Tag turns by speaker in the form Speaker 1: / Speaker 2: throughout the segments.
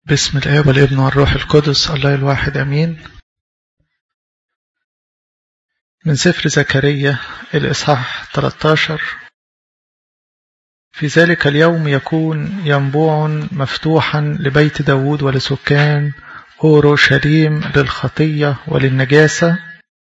Speaker 1: بسم الآب والابن والروح القدس الله الواحد أمين من سفر زكريا الإصحاح 13 في ذلك اليوم يكون ينبوع مفتوحا لبيت داود ولسكان أورشليم للخطية وللنجاسة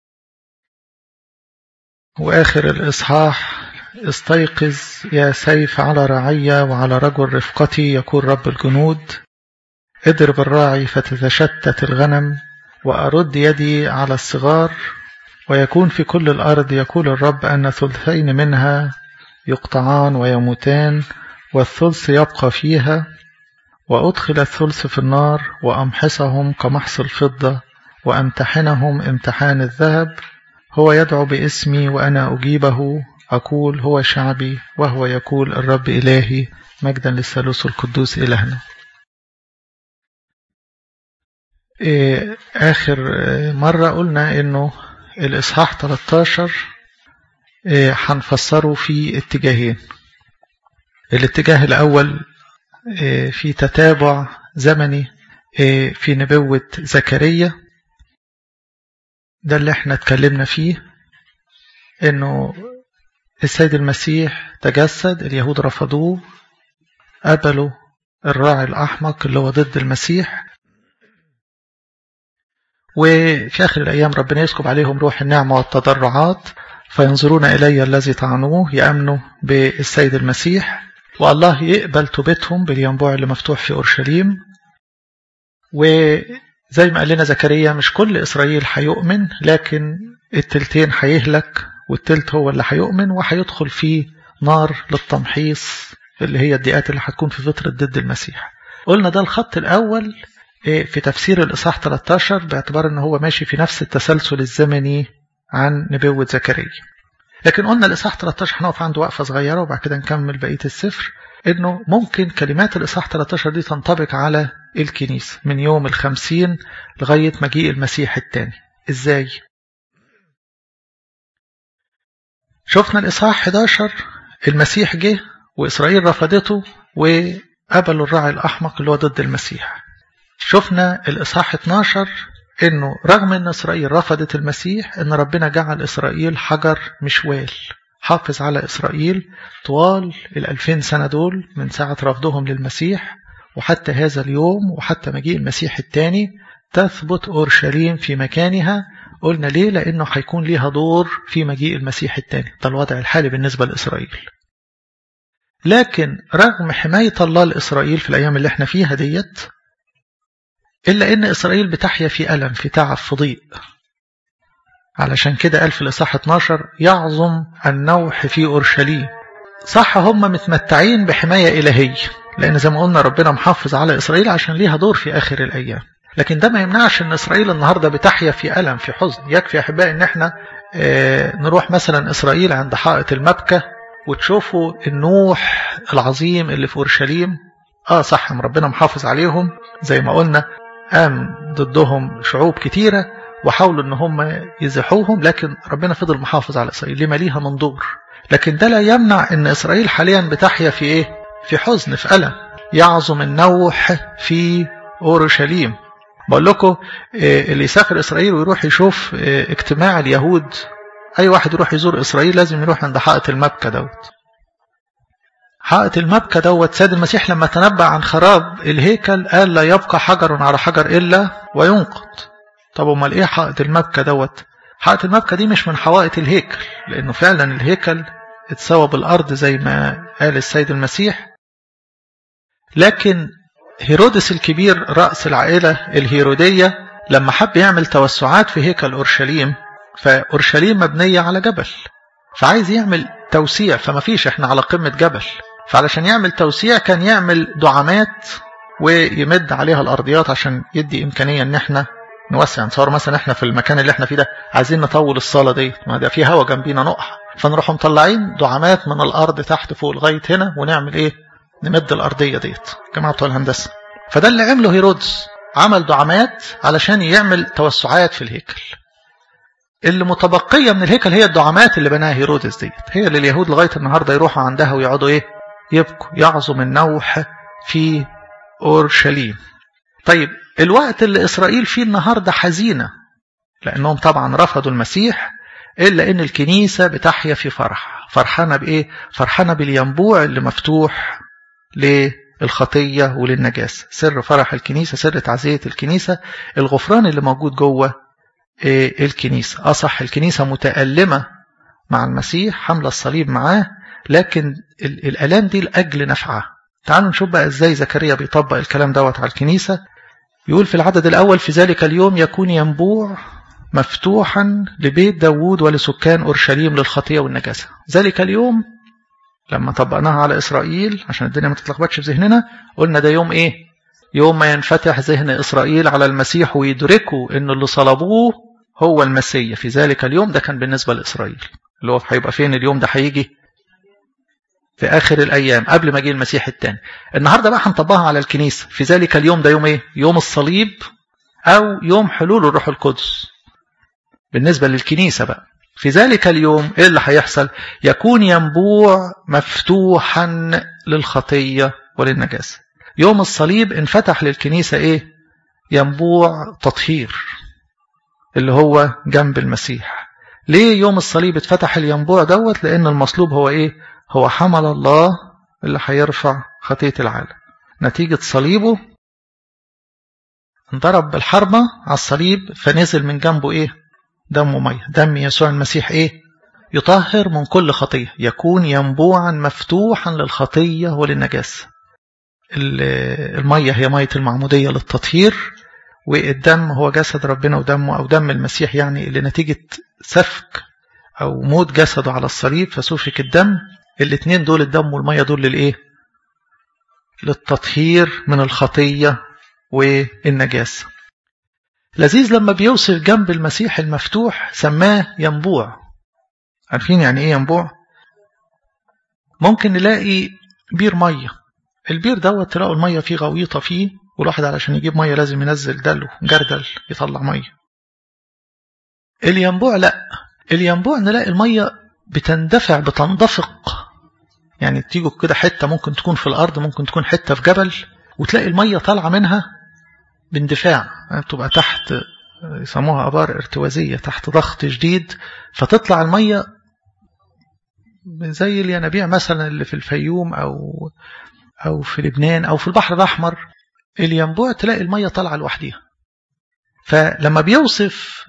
Speaker 1: وآخر الإصحاح استيقظ يا سيف على رعية وعلى رجل رفقتي يقول رب الجنود اضرب الراعي فتتشتت الغنم وأرد يدي على الصغار ويكون في كل الأرض يقول الرب أن ثلثين منها يقطعان ويموتان والثلث يبقى فيها وأدخل الثلث في النار وأمحصهم كمحص الفضة وأمتحنهم امتحان الذهب هو يدعو باسمي وأنا أجيبه أقول هو شعبي وهو يقول الرب إلهي مجدا للثالوث القدوس إلهنا آخر مرة قلنا إنه الإصحاح 13 هنفسره في اتجاهين الاتجاه الأول في تتابع زمني في نبوة زكريا ده اللي احنا اتكلمنا فيه انه السيد المسيح تجسد اليهود رفضوه قبلوا الراعي الأحمق اللي هو ضد المسيح وفي آخر الأيام ربنا يسكب عليهم روح النعمة والتضرعات فينظرون إلي الذي طعنوه يأمنوا بالسيد المسيح والله يقبل توبتهم بالينبوع اللي مفتوح في أورشليم وزي ما قال لنا زكريا مش كل إسرائيل هيؤمن لكن التلتين هيهلك والتلت هو اللي هيؤمن وهيدخل في نار للتمحيص اللي هي الدقات اللي هتكون في فترة ضد المسيح قلنا ده الخط الأول في تفسير الإصحاح 13 باعتبار أنه هو ماشي في نفس التسلسل الزمني عن نبوة زكريا لكن قلنا الإصحاح 13 هنقف عنده وقفة صغيرة وبعد كده نكمل بقية السفر أنه ممكن كلمات الإصحاح 13 دي تنطبق على الكنيسة من يوم الخمسين لغاية مجيء المسيح الثاني إزاي؟ شفنا الإصحاح 11 المسيح جه وإسرائيل رفضته وقبلوا الراعي الأحمق اللي هو ضد المسيح شفنا الإصحاح 12 إنه رغم إن إسرائيل رفضت المسيح إن ربنا جعل إسرائيل حجر مشوال حافظ على إسرائيل طوال الألفين سنة دول من ساعة رفضهم للمسيح وحتى هذا اليوم وحتى مجيء المسيح الثاني تثبت أورشليم في مكانها قلنا ليه لأنه هيكون ليها دور في مجيء المسيح الثاني ده الوضع الحالي بالنسبة لإسرائيل لكن رغم حماية الله لإسرائيل في الأيام اللي احنا فيها ديت إلا إن إسرائيل بتحيا في ألم في تعب في ضيق علشان كده قال في الإصحاح 12 يعظم النوح في أورشليم صح هم متمتعين بحماية إلهية لأن زي ما قلنا ربنا محافظ على إسرائيل عشان ليها دور في آخر الأيام لكن ده ما يمنعش ان اسرائيل النهارده بتحيا في الم في حزن يكفي يا احبائي ان احنا اه نروح مثلا اسرائيل عند حائط المبكى وتشوفوا النوح العظيم اللي في اورشليم اه صح ربنا محافظ عليهم زي ما قلنا قام ضدهم شعوب كتيره وحاولوا ان هم يزحوهم لكن ربنا فضل محافظ على اسرائيل لما ليها من دور لكن ده لا يمنع ان اسرائيل حاليا بتحيا في ايه في حزن في الم يعظم النوح في اورشليم بقول لكم اللي يسافر إسرائيل ويروح يشوف اجتماع اليهود أي واحد يروح يزور إسرائيل لازم يروح عند حائط المبكى دوت حائط المبكى دوت سيد المسيح لما تنبأ عن خراب الهيكل قال لا يبقى حجر على حجر إلا وينقض طب امال ايه حائط المبكى دوت حائط المبكى دي مش من حوائط الهيكل لأنه فعلا الهيكل اتسوى بالأرض زي ما قال السيد المسيح لكن هيرودس الكبير رأس العائلة الهيرودية لما حب يعمل توسعات في هيكل أورشليم فأورشليم مبنية على جبل فعايز يعمل توسيع فما فيش احنا على قمة جبل فعلشان يعمل توسيع كان يعمل دعامات ويمد عليها الأرضيات عشان يدي إمكانية ان احنا نوسع نصور مثلا احنا في المكان اللي احنا فيه ده عايزين نطول الصالة دي ما ده في هوا جنبينا نقع فنروح مطلعين دعامات من الأرض تحت فوق لغاية هنا ونعمل ايه نمد الأرضية ديت جماعة بتوع الهندسة فده اللي عمله هيرودس عمل دعامات علشان يعمل توسعات في الهيكل اللي متبقية من الهيكل هي الدعامات اللي بناها هيرودس ديت هي اللي اليهود لغاية النهاردة يروحوا عندها ويقعدوا ايه يبكوا يعظم النوح في أورشليم طيب الوقت اللي إسرائيل فيه النهاردة حزينة لأنهم طبعا رفضوا المسيح إلا إن الكنيسة بتحيا في فرح فرحانة بإيه؟ فرحانة بالينبوع اللي مفتوح للخطية وللنجاسة سر فرح الكنيسة سر تعزية الكنيسة الغفران اللي موجود جوه الكنيسة أصح الكنيسة متألمة مع المسيح حمل الصليب معاه لكن الألام دي لأجل نفعه تعالوا نشوف بقى ازاي زكريا بيطبق الكلام دوت على الكنيسة يقول في العدد الأول في ذلك اليوم يكون ينبوع مفتوحا لبيت داوود ولسكان أورشليم للخطية والنجاسة ذلك اليوم لما طبقناها على إسرائيل عشان الدنيا ما تتلخبطش في ذهننا قلنا ده يوم إيه يوم ما ينفتح ذهن إسرائيل على المسيح ويدركوا إن اللي صلبوه هو المسيح في ذلك اليوم ده كان بالنسبة لإسرائيل اللي هو هيبقى فين اليوم ده هيجي في آخر الأيام قبل ما جه المسيح الثاني النهاردة بقى هنطبقها على الكنيسة في ذلك اليوم ده يوم إيه يوم الصليب أو يوم حلول الروح القدس بالنسبة للكنيسة بقى في ذلك اليوم إيه اللي هيحصل يكون ينبوع مفتوحا للخطية وللنجاسة يوم الصليب انفتح للكنيسة إيه ينبوع تطهير اللي هو جنب المسيح ليه يوم الصليب اتفتح الينبوع دوت لأن المصلوب هو إيه هو حمل الله اللي هيرفع خطية العالم نتيجة صليبه انضرب بالحربة على الصليب فنزل من جنبه ايه دم ومية دم يسوع المسيح ايه يطهر من كل خطية يكون ينبوعا مفتوحا للخطية وللنجاسة المية هي مية المعمودية للتطهير والدم هو جسد ربنا ودمه أو دم المسيح يعني اللي نتيجة سفك أو موت جسده على الصليب فسفك الدم الاثنين دول الدم والمية دول للإيه للتطهير من الخطية والنجاسة لذيذ لما بيوصف جنب المسيح المفتوح سماه ينبوع عارفين يعني ايه ينبوع ممكن نلاقي بير مية البير دوت تلاقوا المية فيه غويطة فيه والواحد علشان يجيب مية لازم ينزل دلو جردل يطلع مية الينبوع لا الينبوع نلاقي المية بتندفع بتندفق يعني تيجوا كده حتة ممكن تكون في الأرض ممكن تكون حتة في جبل وتلاقي المية طالعة منها باندفاع يعني بتبقى تحت يسموها أبار ارتوازية تحت ضغط شديد فتطلع المية زي الينابيع مثلا اللي في الفيوم أو أو في لبنان أو في البحر الأحمر الينبوع تلاقي المية طالعة لوحديها فلما بيوصف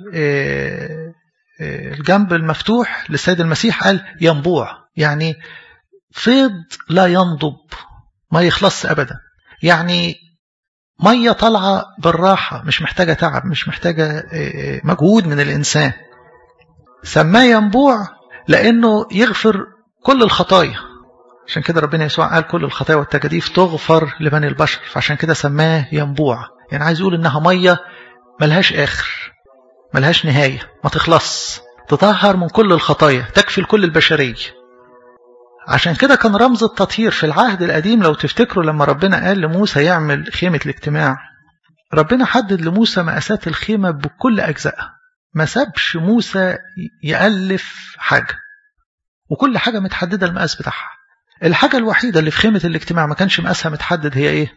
Speaker 1: الجنب المفتوح للسيد المسيح قال ينبوع يعني فيض لا ينضب ما يخلص أبدا يعني مية طالعة بالراحة مش محتاجة تعب مش محتاجة مجهود من الإنسان سماه ينبوع لأنه يغفر كل الخطايا عشان كده ربنا يسوع قال كل الخطايا والتجاديف تغفر لبني البشر فعشان كده سماه ينبوع يعني عايز يقول إنها مية ملهاش آخر ملهاش نهاية ما تخلص تطهر من كل الخطايا تكفي لكل البشرية عشان كده كان رمز التطهير في العهد القديم لو تفتكروا لما ربنا قال لموسى يعمل خيمة الاجتماع ربنا حدد لموسى مقاسات الخيمة بكل أجزائها ما سابش موسى يألف حاجة وكل حاجة متحددة المقاس بتاعها الحاجة الوحيدة اللي في خيمة الاجتماع ما كانش مقاسها متحدد هي ايه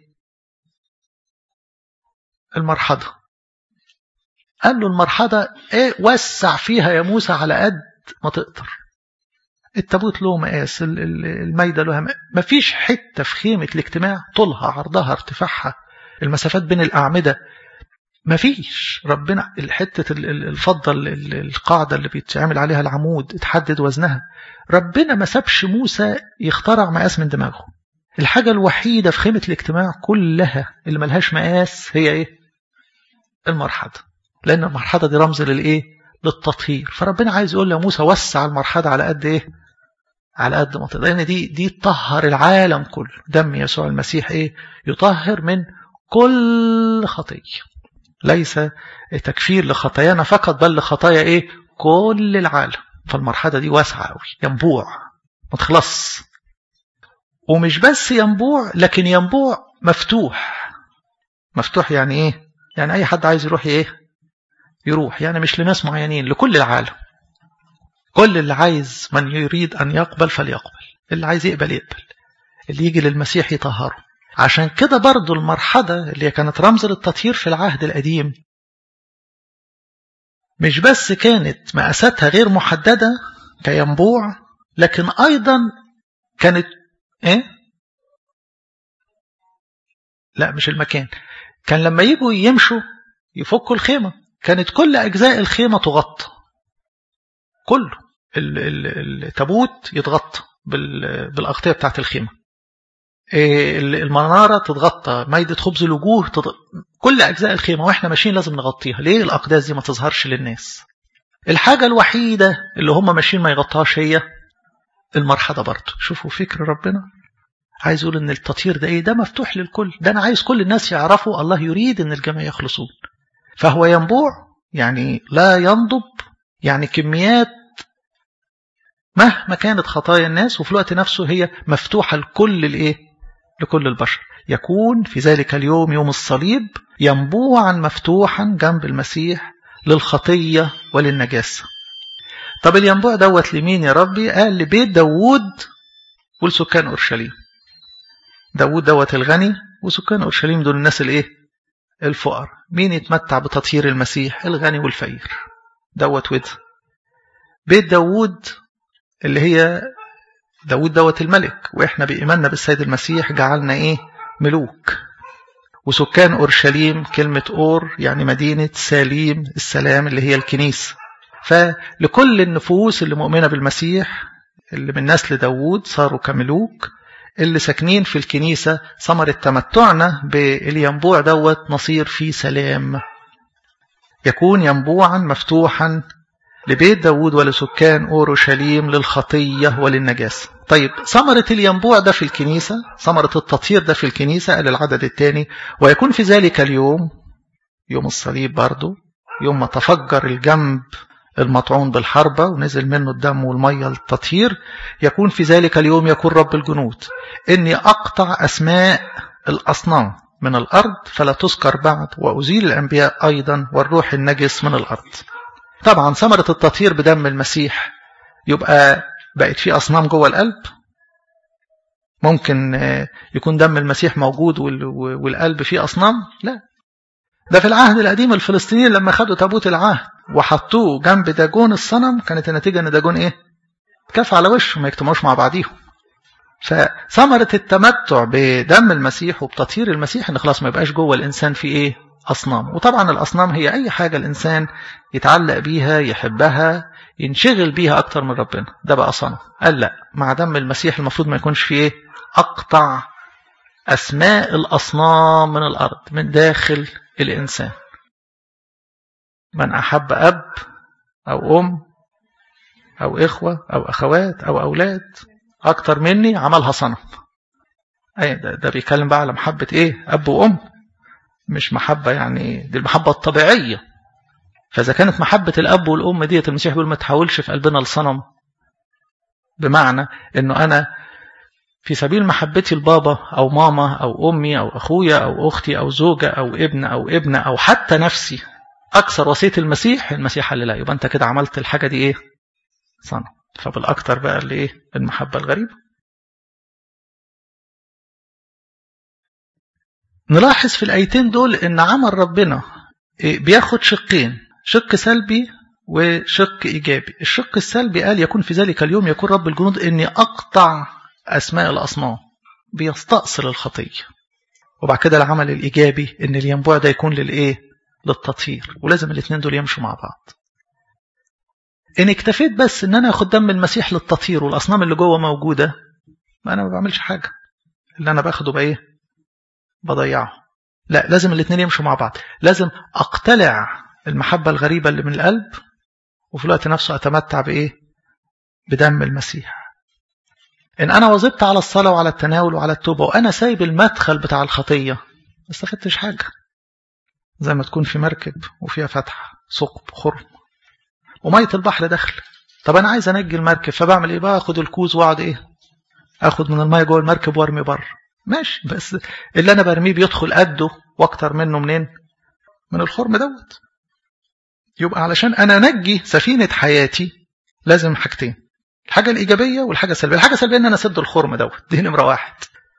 Speaker 1: المرحضة قال له المرحضة ايه وسع فيها يا موسى على قد ما تقدر التابوت له مقاس الميدة له ما فيش حتة في خيمة الاجتماع طولها عرضها ارتفاعها المسافات بين الأعمدة ما فيش ربنا الحتة الفضة القاعدة اللي بيتعمل عليها العمود اتحدد وزنها ربنا ما سابش موسى يخترع مقاس من دماغه الحاجة الوحيدة في خيمة الاجتماع كلها اللي ملهاش مقاس هي ايه المرحضة لأن المرحضة دي رمز للإيه للتطهير فربنا عايز يقول لموسى وسع المرحضة على قد إيه على قد ما تقدر لأن دي دي تطهر العالم كله دم يسوع المسيح إيه يطهر من كل خطية ليس تكفير لخطايانا فقط بل لخطايا إيه كل العالم فالمرحلة دي واسعة قوي ينبوع ما تخلص ومش بس ينبوع لكن ينبوع مفتوح مفتوح يعني ايه يعني اي حد عايز يروح ايه يروح يعني مش لناس معينين لكل العالم كل اللي عايز من يريد ان يقبل فليقبل اللي عايز يقبل يقبل اللي يجي للمسيح يطهره عشان كده برضو المرحلة اللي كانت رمز للتطهير في العهد القديم مش بس كانت مقاساتها غير محددة كينبوع لكن أيضا كانت إيه؟ لا مش المكان كان لما يجوا يمشوا يفكوا الخيمة كانت كل أجزاء الخيمة تغطى كله التابوت يتغطى بالأغطية بتاعت الخيمة المنارة تتغطى ميدة خبز الوجوه تض... كل أجزاء الخيمة وإحنا ماشيين لازم نغطيها ليه الأقداس دي ما تظهرش للناس الحاجة الوحيدة اللي هم ماشيين ما يغطاهاش هي المرحلة برضه شوفوا فكر ربنا عايز يقول ان التطهير ده ايه ده مفتوح للكل ده انا عايز كل الناس يعرفوا الله يريد ان الجميع يخلصون فهو ينبوع يعني لا ينضب يعني كميات مهما كانت خطايا الناس وفي الوقت نفسه هي مفتوحة لكل الايه لكل البشر يكون في ذلك اليوم يوم الصليب ينبوعا مفتوحا جنب المسيح للخطية وللنجاسة طب الينبوع دوت لمين يا ربي قال لبيت داوود ولسكان أورشليم داوود دوت الغني وسكان أورشليم دول الناس الايه الفقر مين يتمتع بتطهير المسيح الغني والفقير دوت ود بيت داوود اللي هي داود دوت الملك واحنا بإيماننا بالسيد المسيح جعلنا ايه ملوك وسكان أورشليم كلمة أور يعني مدينة سليم السلام اللي هي الكنيسة فلكل النفوس اللي مؤمنة بالمسيح اللي من نسل داوود صاروا كملوك اللي ساكنين في الكنيسة ثمرة تمتعنا بالينبوع دوت نصير في سلام يكون ينبوعا مفتوحا لبيت داود ولسكان أورشليم للخطية وللنجاسة طيب ثمرة الينبوع ده في الكنيسة ثمرة التطهير ده في الكنيسة قال العدد الثاني ويكون في ذلك اليوم يوم الصليب برضو يوم ما تفجر الجنب المطعون بالحربة ونزل منه الدم والمية للتطهير يكون في ذلك اليوم يكون رب الجنود إني أقطع أسماء الأصنام من الأرض فلا تذكر بعد وأزيل الأنبياء أيضا والروح النجس من الأرض طبعا ثمرة التطهير بدم المسيح يبقى بقت في أصنام جوه القلب ممكن يكون دم المسيح موجود والقلب فيه أصنام لا ده في العهد القديم الفلسطينيين لما خدوا تابوت العهد وحطوه جنب داجون الصنم كانت النتيجة ان داجون ايه كف على وشه ما يجتمعوش مع بعضيهم فثمرة التمتع بدم المسيح وبتطهير المسيح ان خلاص ما يبقاش جوه الانسان في ايه اصنام وطبعا الاصنام هي اي حاجة الانسان يتعلق بيها يحبها ينشغل بيها اكتر من ربنا ده بقى صنم قال لا مع دم المسيح المفروض ما يكونش في ايه اقطع اسماء الاصنام من الارض من داخل الإنسان من أحب أب أو أم أو إخوة أو أخوات أو أولاد أكتر مني عملها صنم أي ده, ده بيتكلم بقى على محبة إيه أب وأم مش محبة يعني دي المحبة الطبيعية فإذا كانت محبة الأب والأم ديت المسيح بيقول ما تحاولش في قلبنا لصنم بمعنى إنه أنا في سبيل محبتي لبابا أو ماما أو أمي أو أخويا أو أختي أو زوجة أو ابن أو ابنة أو حتى نفسي أكثر وصية المسيح المسيح قال لا يبقى أنت كده عملت الحاجة دي إيه صنم فبالأكثر بقى اللي إيه المحبة الغريبة نلاحظ في الآيتين دول إن عمل ربنا بياخد شقين شق سلبي وشق إيجابي الشق السلبي قال يكون في ذلك اليوم يكون رب الجنود إني أقطع أسماء الأصنام بيستأصل الخطية وبعد كده العمل الإيجابي إن الينبوع ده يكون للإيه للتطهير ولازم الاثنين دول يمشوا مع بعض إن اكتفيت بس إن أنا أخد دم المسيح للتطهير والأصنام اللي جوه موجودة ما أنا ما بعملش حاجة اللي أنا باخده بإيه بضيعه لا لازم الاثنين يمشوا مع بعض لازم أقتلع المحبة الغريبة اللي من القلب وفي الوقت نفسه أتمتع بإيه بدم المسيح إن أنا وظبت على الصلاة وعلى التناول وعلى التوبة وأنا سايب المدخل بتاع الخطية ما استفدتش حاجة زي ما تكون في مركب وفيها فتحة ثقب خرم ومية البحر داخل طب أنا عايز أنجي المركب فبعمل إيه بقى أخد الكوز وأقعد إيه أخد من المية جوه المركب وأرمي بره ماشي بس اللي أنا برميه بيدخل قده وأكتر منه منين من الخرم دوت يبقى علشان أنا أنجي سفينة حياتي لازم حاجتين الحاجة الإيجابية والحاجة السلبية الحاجة السلبية إن أنا أسد الخرم دوت دي نمرة واحد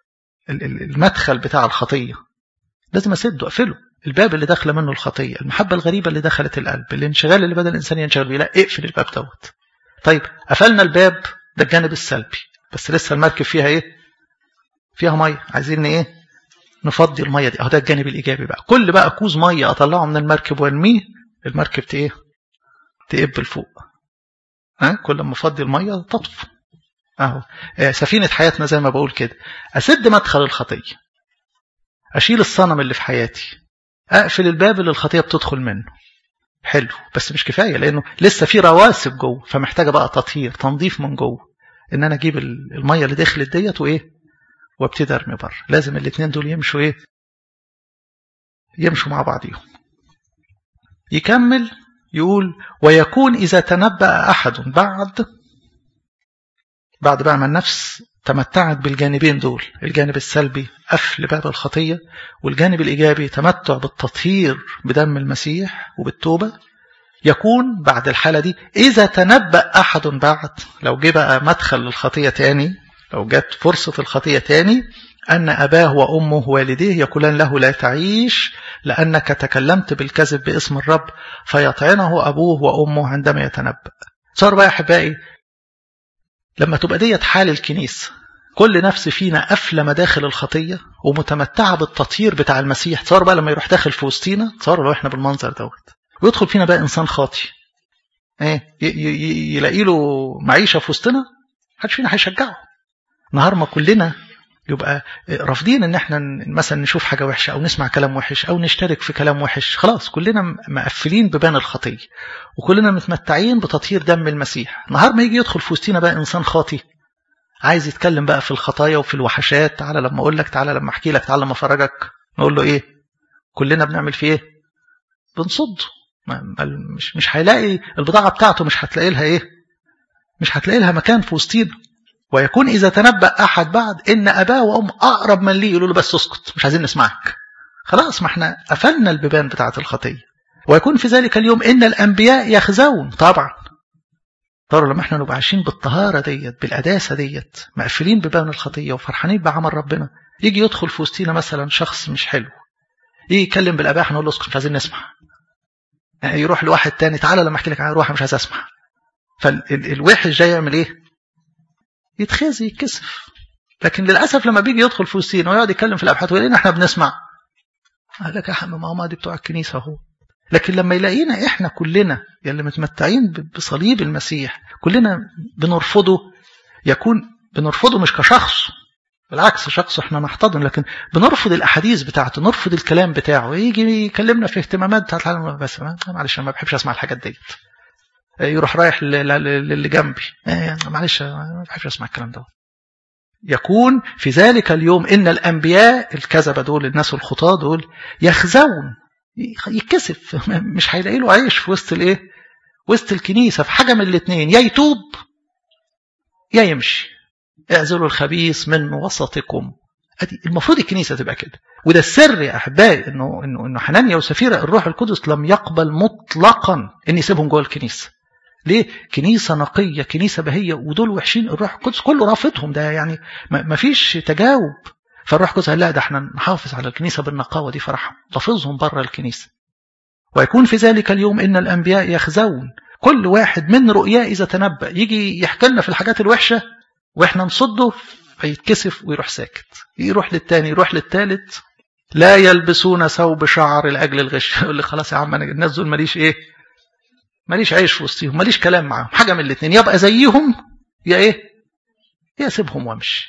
Speaker 1: المدخل بتاع الخطية لازم أسده أقفله الباب اللي داخله منه الخطية المحبة الغريبة اللي دخلت القلب الانشغال اللي بدأ الإنسان ينشغل بيه لا اقفل الباب دوت طيب قفلنا الباب ده الجانب السلبي بس لسه المركب فيها ايه فيها ميه عايزين ايه نفضي الميه دي اهو ده الجانب الايجابي بقى كل بقى كوز ميه اطلعه من المركب وارميه المركب ايه تقب لفوق ها كل ما افضي الميه تطفو اهو سفينه حياتنا زي ما بقول كده اسد مدخل الخطيه اشيل الصنم اللي في حياتي اقفل الباب اللي الخطيه بتدخل منه حلو بس مش كفايه لانه لسه في رواسب جوه فمحتاجه بقى تطهير تنظيف من جوه ان انا اجيب الميه اللي دخلت ديت وايه وابتدي ارمي بره لازم الاثنين دول يمشوا ايه يمشوا مع بعضيهم يكمل يقول ويكون اذا تنبأ احد بعد بعد بقى ما النفس تمتعت بالجانبين دول الجانب السلبي قفل باب الخطية والجانب الإيجابي تمتع بالتطهير بدم المسيح وبالتوبة يكون بعد الحالة دي إذا تنبأ أحد بعد لو جه بقى مدخل للخطية تاني لو جت فرصة الخطية تاني أن أباه وأمه والديه يقولان له لا تعيش لأنك تكلمت بالكذب باسم الرب فيطعنه أبوه وأمه عندما يتنبأ صار بقى أحبائي لما تبقى ديت حال الكنيسة كل نفس فينا قافلة مداخل الخطية ومتمتعة بالتطهير بتاع المسيح تصور بقى لما يروح داخل في وسطينا تصور لو احنا بالمنظر دوت ويدخل فينا بقى إنسان خاطي ايه يلاقي له معيشة في وسطنا محدش فينا هيشجعه نهار ما كلنا يبقى رافضين ان احنا مثلا نشوف حاجة وحشة او نسمع كلام وحش او نشترك في كلام وحش خلاص كلنا مقفلين ببان الخطية وكلنا متمتعين بتطهير دم المسيح نهار ما يجي يدخل في وسطينا بقى انسان خاطي عايز يتكلم بقى في الخطايا وفي الوحشات تعالى لما اقول لك تعالى لما احكي لك تعالى لما افرجك نقول له ايه كلنا بنعمل فيه ايه بنصده مش مش هيلاقي البضاعة بتاعته مش هتلاقي لها ايه مش هتلاقي لها مكان في وسطينا ويكون إذا تنبأ أحد بعد إن أباه وأم أقرب من لي يقولوا له بس اسكت مش عايزين نسمعك خلاص ما احنا قفلنا البيبان بتاعة الخطية ويكون في ذلك اليوم إن الأنبياء يخزون طبعا طبعا لما احنا نبقى عايشين بالطهارة ديت بالقداسة ديت مقفلين ببان الخطية وفرحانين بعمل ربنا يجي يدخل في وسطينا مثلا شخص مش حلو يجي يتكلم بالأباء نقول له اسكت مش عايزين نسمع يروح لواحد تاني تعالى لما احكي لك روح مش عايز اسمع فالوحش جاي يعمل ايه يتخزي يتكسف لكن للأسف لما بيجي يدخل في وسطينا ويقعد يتكلم في الأبحاث ويلاقينا احنا بنسمع قال لك يا حمام ما هم دي بتوع الكنيسة اهو لكن لما يلاقينا احنا كلنا يلي متمتعين بصليب المسيح كلنا بنرفضه يكون بنرفضه مش كشخص بالعكس شخص احنا نحتضن لكن بنرفض الاحاديث بتاعته نرفض الكلام بتاعه يجي يكلمنا في اهتمامات بتاعت العالم بس معلش انا ما بحبش اسمع الحاجات ديت يروح رايح للي جنبي معلش ما بحبش اسمع الكلام ده يكون في ذلك اليوم ان الانبياء الكذبه دول الناس الخطاه دول يخزون يتكسف مش هيلاقي له عيش في وسط الايه وسط الكنيسه في حاجه من الاثنين يا يتوب يا يمشي اعزلوا الخبيث من وسطكم ادي المفروض الكنيسه تبقى كده وده السر يا احبائي انه انه انه حنانيا وسفيره الروح القدس لم يقبل مطلقا ان يسيبهم جوه الكنيسه ليه كنيسة نقية كنيسة بهية ودول وحشين الروح القدس كله رافضهم ده يعني ما فيش تجاوب فالروح القدس قال لا ده احنا نحافظ على الكنيسة بالنقاوة دي فرح لفظهم بره الكنيسة ويكون في ذلك اليوم إن الأنبياء يخزون كل واحد من رؤياه إذا تنبأ يجي يحكي لنا في الحاجات الوحشة وإحنا نصده فيتكسف ويروح ساكت يروح للتاني يروح للتالت لا يلبسون ثوب شعر لأجل الغش يقول لي خلاص يا عم أنا الناس دول ماليش إيه ماليش عيش في وسطهم ماليش كلام معاهم حاجة من الاثنين يبقى زيهم يا ايه يا سيبهم وامشي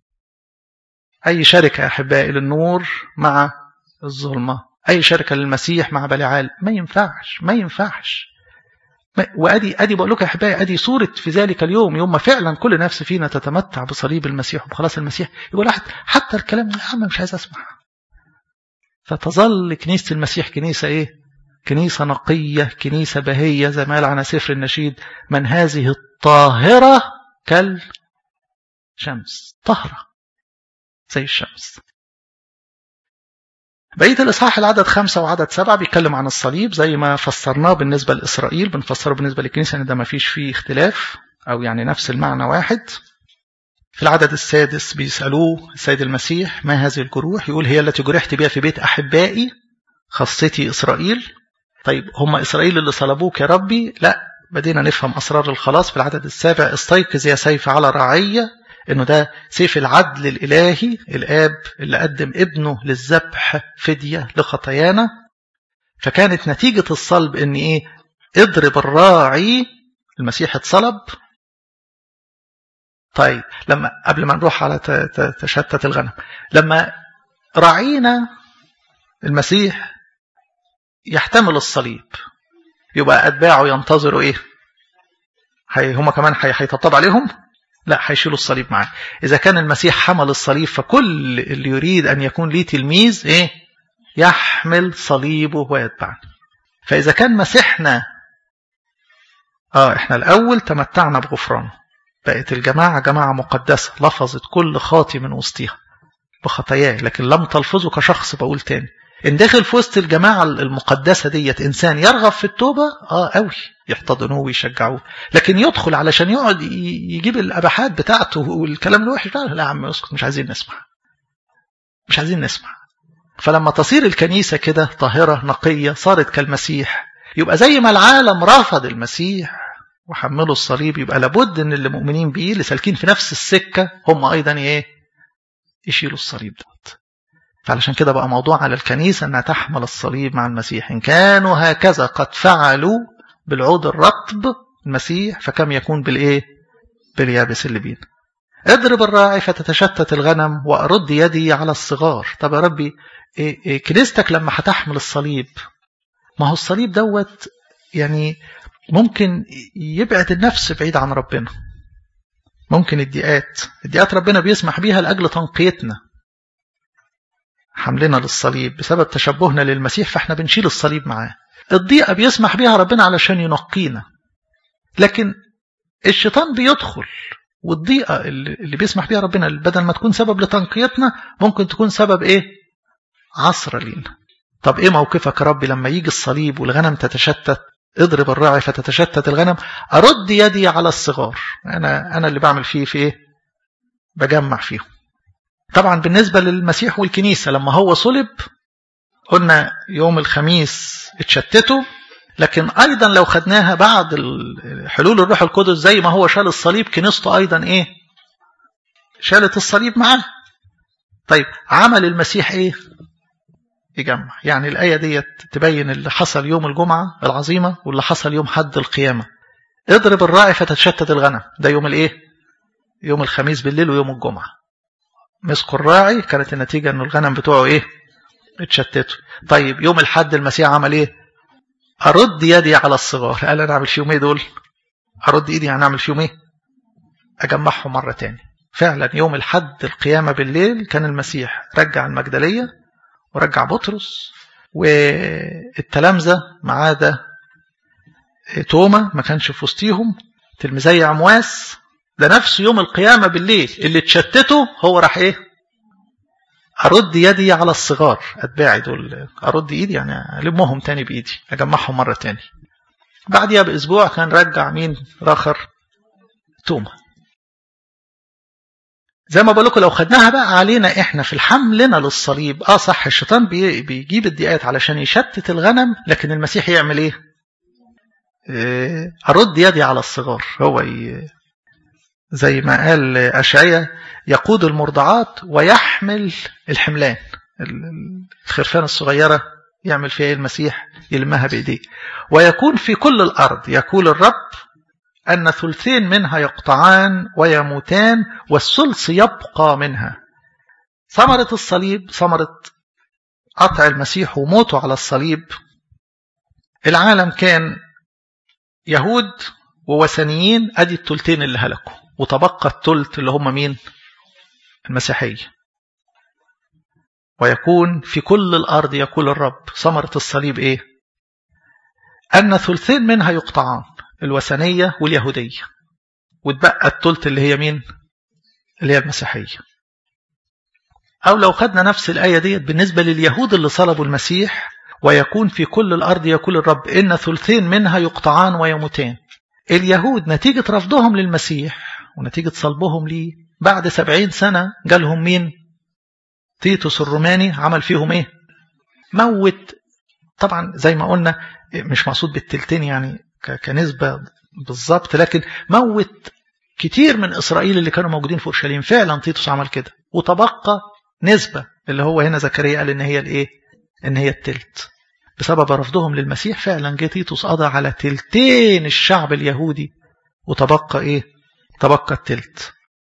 Speaker 1: اي شركة يا احبائي للنور مع الظلمة اي شركة للمسيح مع بلعال ما ينفعش ما ينفعش وادي ادي بقول لكم يا احبائي ادي صوره في ذلك اليوم يوم ما فعلا كل نفس فينا تتمتع بصليب المسيح وبخلاص المسيح يقول واحد حتى الكلام يا عم مش عايز اسمع فتظل كنيسه المسيح كنيسه ايه كنيسة نقية كنيسة بهية زي ما قال عن سفر النشيد من هذه الطاهرة كالشمس طهرة زي الشمس بقية الإصحاح العدد خمسة وعدد سبعة بيتكلم عن الصليب زي ما فسرناه بالنسبة لإسرائيل بنفسره بالنسبة للكنيسة إن ده ما فيش فيه اختلاف أو يعني نفس المعنى واحد في العدد السادس بيسألوه السيد المسيح ما هذه الجروح يقول هي التي جرحت بها في بيت أحبائي خاصتي إسرائيل طيب هم إسرائيل اللي صلبوك يا ربي لا بدينا نفهم أسرار الخلاص في العدد السابع استيقظ يا سيف على رعية إنه ده سيف العدل الإلهي الآب اللي قدم ابنه للذبح فدية لخطايانا فكانت نتيجة الصلب إن إيه اضرب الراعي المسيح اتصلب طيب لما قبل ما نروح على تشتت الغنم لما راعينا المسيح يحتمل الصليب يبقى أتباعه ينتظروا إيه هي هما كمان هيطبطب عليهم لا هيشيلوا الصليب معاه إذا كان المسيح حمل الصليب فكل اللي يريد أن يكون ليه تلميذ إيه يحمل صليبه ويتبعني فإذا كان مسيحنا آه إحنا الأول تمتعنا بغفرانه بقت الجماعة جماعة مقدسة لفظت كل خاطي من وسطها بخطاياه لكن لم تلفظه كشخص بقول تاني ان داخل في وسط الجماعة المقدسة ديت إنسان يرغب في التوبة آه قوي يحتضنوه ويشجعوه لكن يدخل علشان يقعد يجيب الأباحات بتاعته والكلام الوحش لا لا يا عم اسكت مش عايزين نسمع مش عايزين نسمع فلما تصير الكنيسة كده طاهرة نقية صارت كالمسيح يبقى زي ما العالم رفض المسيح وحملوا الصليب يبقى لابد ان اللي مؤمنين بيه اللي سالكين في نفس السكة هم ايضا ايه يشيلوا الصليب دوت فعلشان كده بقى موضوع على الكنيسة انها تحمل الصليب مع المسيح ان كانوا هكذا قد فعلوا بالعود الرطب المسيح فكم يكون بالايه باليابس اللي بينا اضرب الراعي فتتشتت الغنم وارد يدي على الصغار طب يا ربي إيه إيه كنيستك لما هتحمل الصليب ما هو الصليب دوت يعني ممكن يبعد النفس بعيد عن ربنا ممكن الديات الديات ربنا بيسمح بيها لأجل تنقيتنا حملنا للصليب بسبب تشبهنا للمسيح فاحنا بنشيل الصليب معاه الضيقة بيسمح بيها ربنا علشان ينقينا لكن الشيطان بيدخل والضيقة اللي بيسمح بيها ربنا بدل ما تكون سبب لتنقيتنا ممكن تكون سبب ايه عصر لينا طب ايه موقفك يا ربي لما يجي الصليب والغنم تتشتت اضرب الراعي فتتشتت الغنم ارد يدي على الصغار انا انا اللي بعمل فيه في ايه بجمع فيهم طبعا بالنسبه للمسيح والكنيسه لما هو صلب قلنا يوم الخميس اتشتتوا لكن ايضا لو خدناها بعد حلول الروح القدس زي ما هو شال الصليب كنيسته ايضا ايه شالت الصليب معاه طيب عمل المسيح ايه يجمع يعني الآية ديت تبين اللي حصل يوم الجمعة العظيمة واللي حصل يوم حد القيامة اضرب الراعي فتتشتت الغنم ده يوم الايه يوم الخميس بالليل ويوم الجمعة مسكوا الراعي كانت النتيجة ان الغنم بتوعه ايه اتشتتوا طيب يوم الحد المسيح عمل ايه ارد يدي على الصغار قال انا اعمل فيهم ايه دول ارد ايدي يعني اعمل فيهم ايه اجمعهم مرة تاني فعلا يوم الحد القيامة بالليل كان المسيح رجع المجدلية ورجع بطرس والتلامذة ما عدا توما ما كانش في وسطيهم تلميذي عمواس ده نفس يوم القيامة بالليل اللي اتشتتوا هو راح ايه أرد يدي على الصغار أتباعي دول أرد إيدي يعني ألمهم تاني بإيدي أجمعهم مرة تاني بعديها بأسبوع كان رجع مين راخر توما زي ما بقول لكم لو خدناها بقى علينا احنا في الحملنا للصليب اه صح الشيطان بي بيجيب الدقات علشان يشتت الغنم لكن المسيح يعمل ايه اه ارد يدي على الصغار هو ي... زي ما قال اشعيا يقود المرضعات ويحمل الحملان الخرفان الصغيرة يعمل فيها المسيح يلمها بإيديه ويكون في كل الأرض يقول الرب أن ثلثين منها يقطعان ويموتان والثلث يبقى منها ثمرة الصليب ثمرة قطع المسيح وموته على الصليب العالم كان يهود ووثنيين أدي الثلثين اللي هلكوا وتبقى الثلث اللي هم مين المسيحية ويكون في كل الأرض يقول الرب ثمرة الصليب إيه أن ثلثين منها يقطعان الوثنية واليهودية وتبقى الثلث اللي هي مين اللي هي المسيحية أو لو خدنا نفس الآية ديت بالنسبة لليهود اللي صلبوا المسيح ويكون في كل الأرض يقول الرب إن ثلثين منها يقطعان ويموتان اليهود نتيجة رفضهم للمسيح ونتيجة صلبهم ليه بعد سبعين سنة جالهم مين تيتوس الروماني عمل فيهم ايه موت طبعا زي ما قلنا مش مقصود بالتلتين يعني كنسبة بالظبط لكن موت كتير من إسرائيل اللي كانوا موجودين في أورشليم فعلا تيتوس عمل كده وتبقى نسبة اللي هو هنا زكريا قال إن هي الإيه إن هي التلت بسبب رفضهم للمسيح فعلا جه تيتوس قضى على تلتين الشعب اليهودي وتبقى إيه تبقى التلت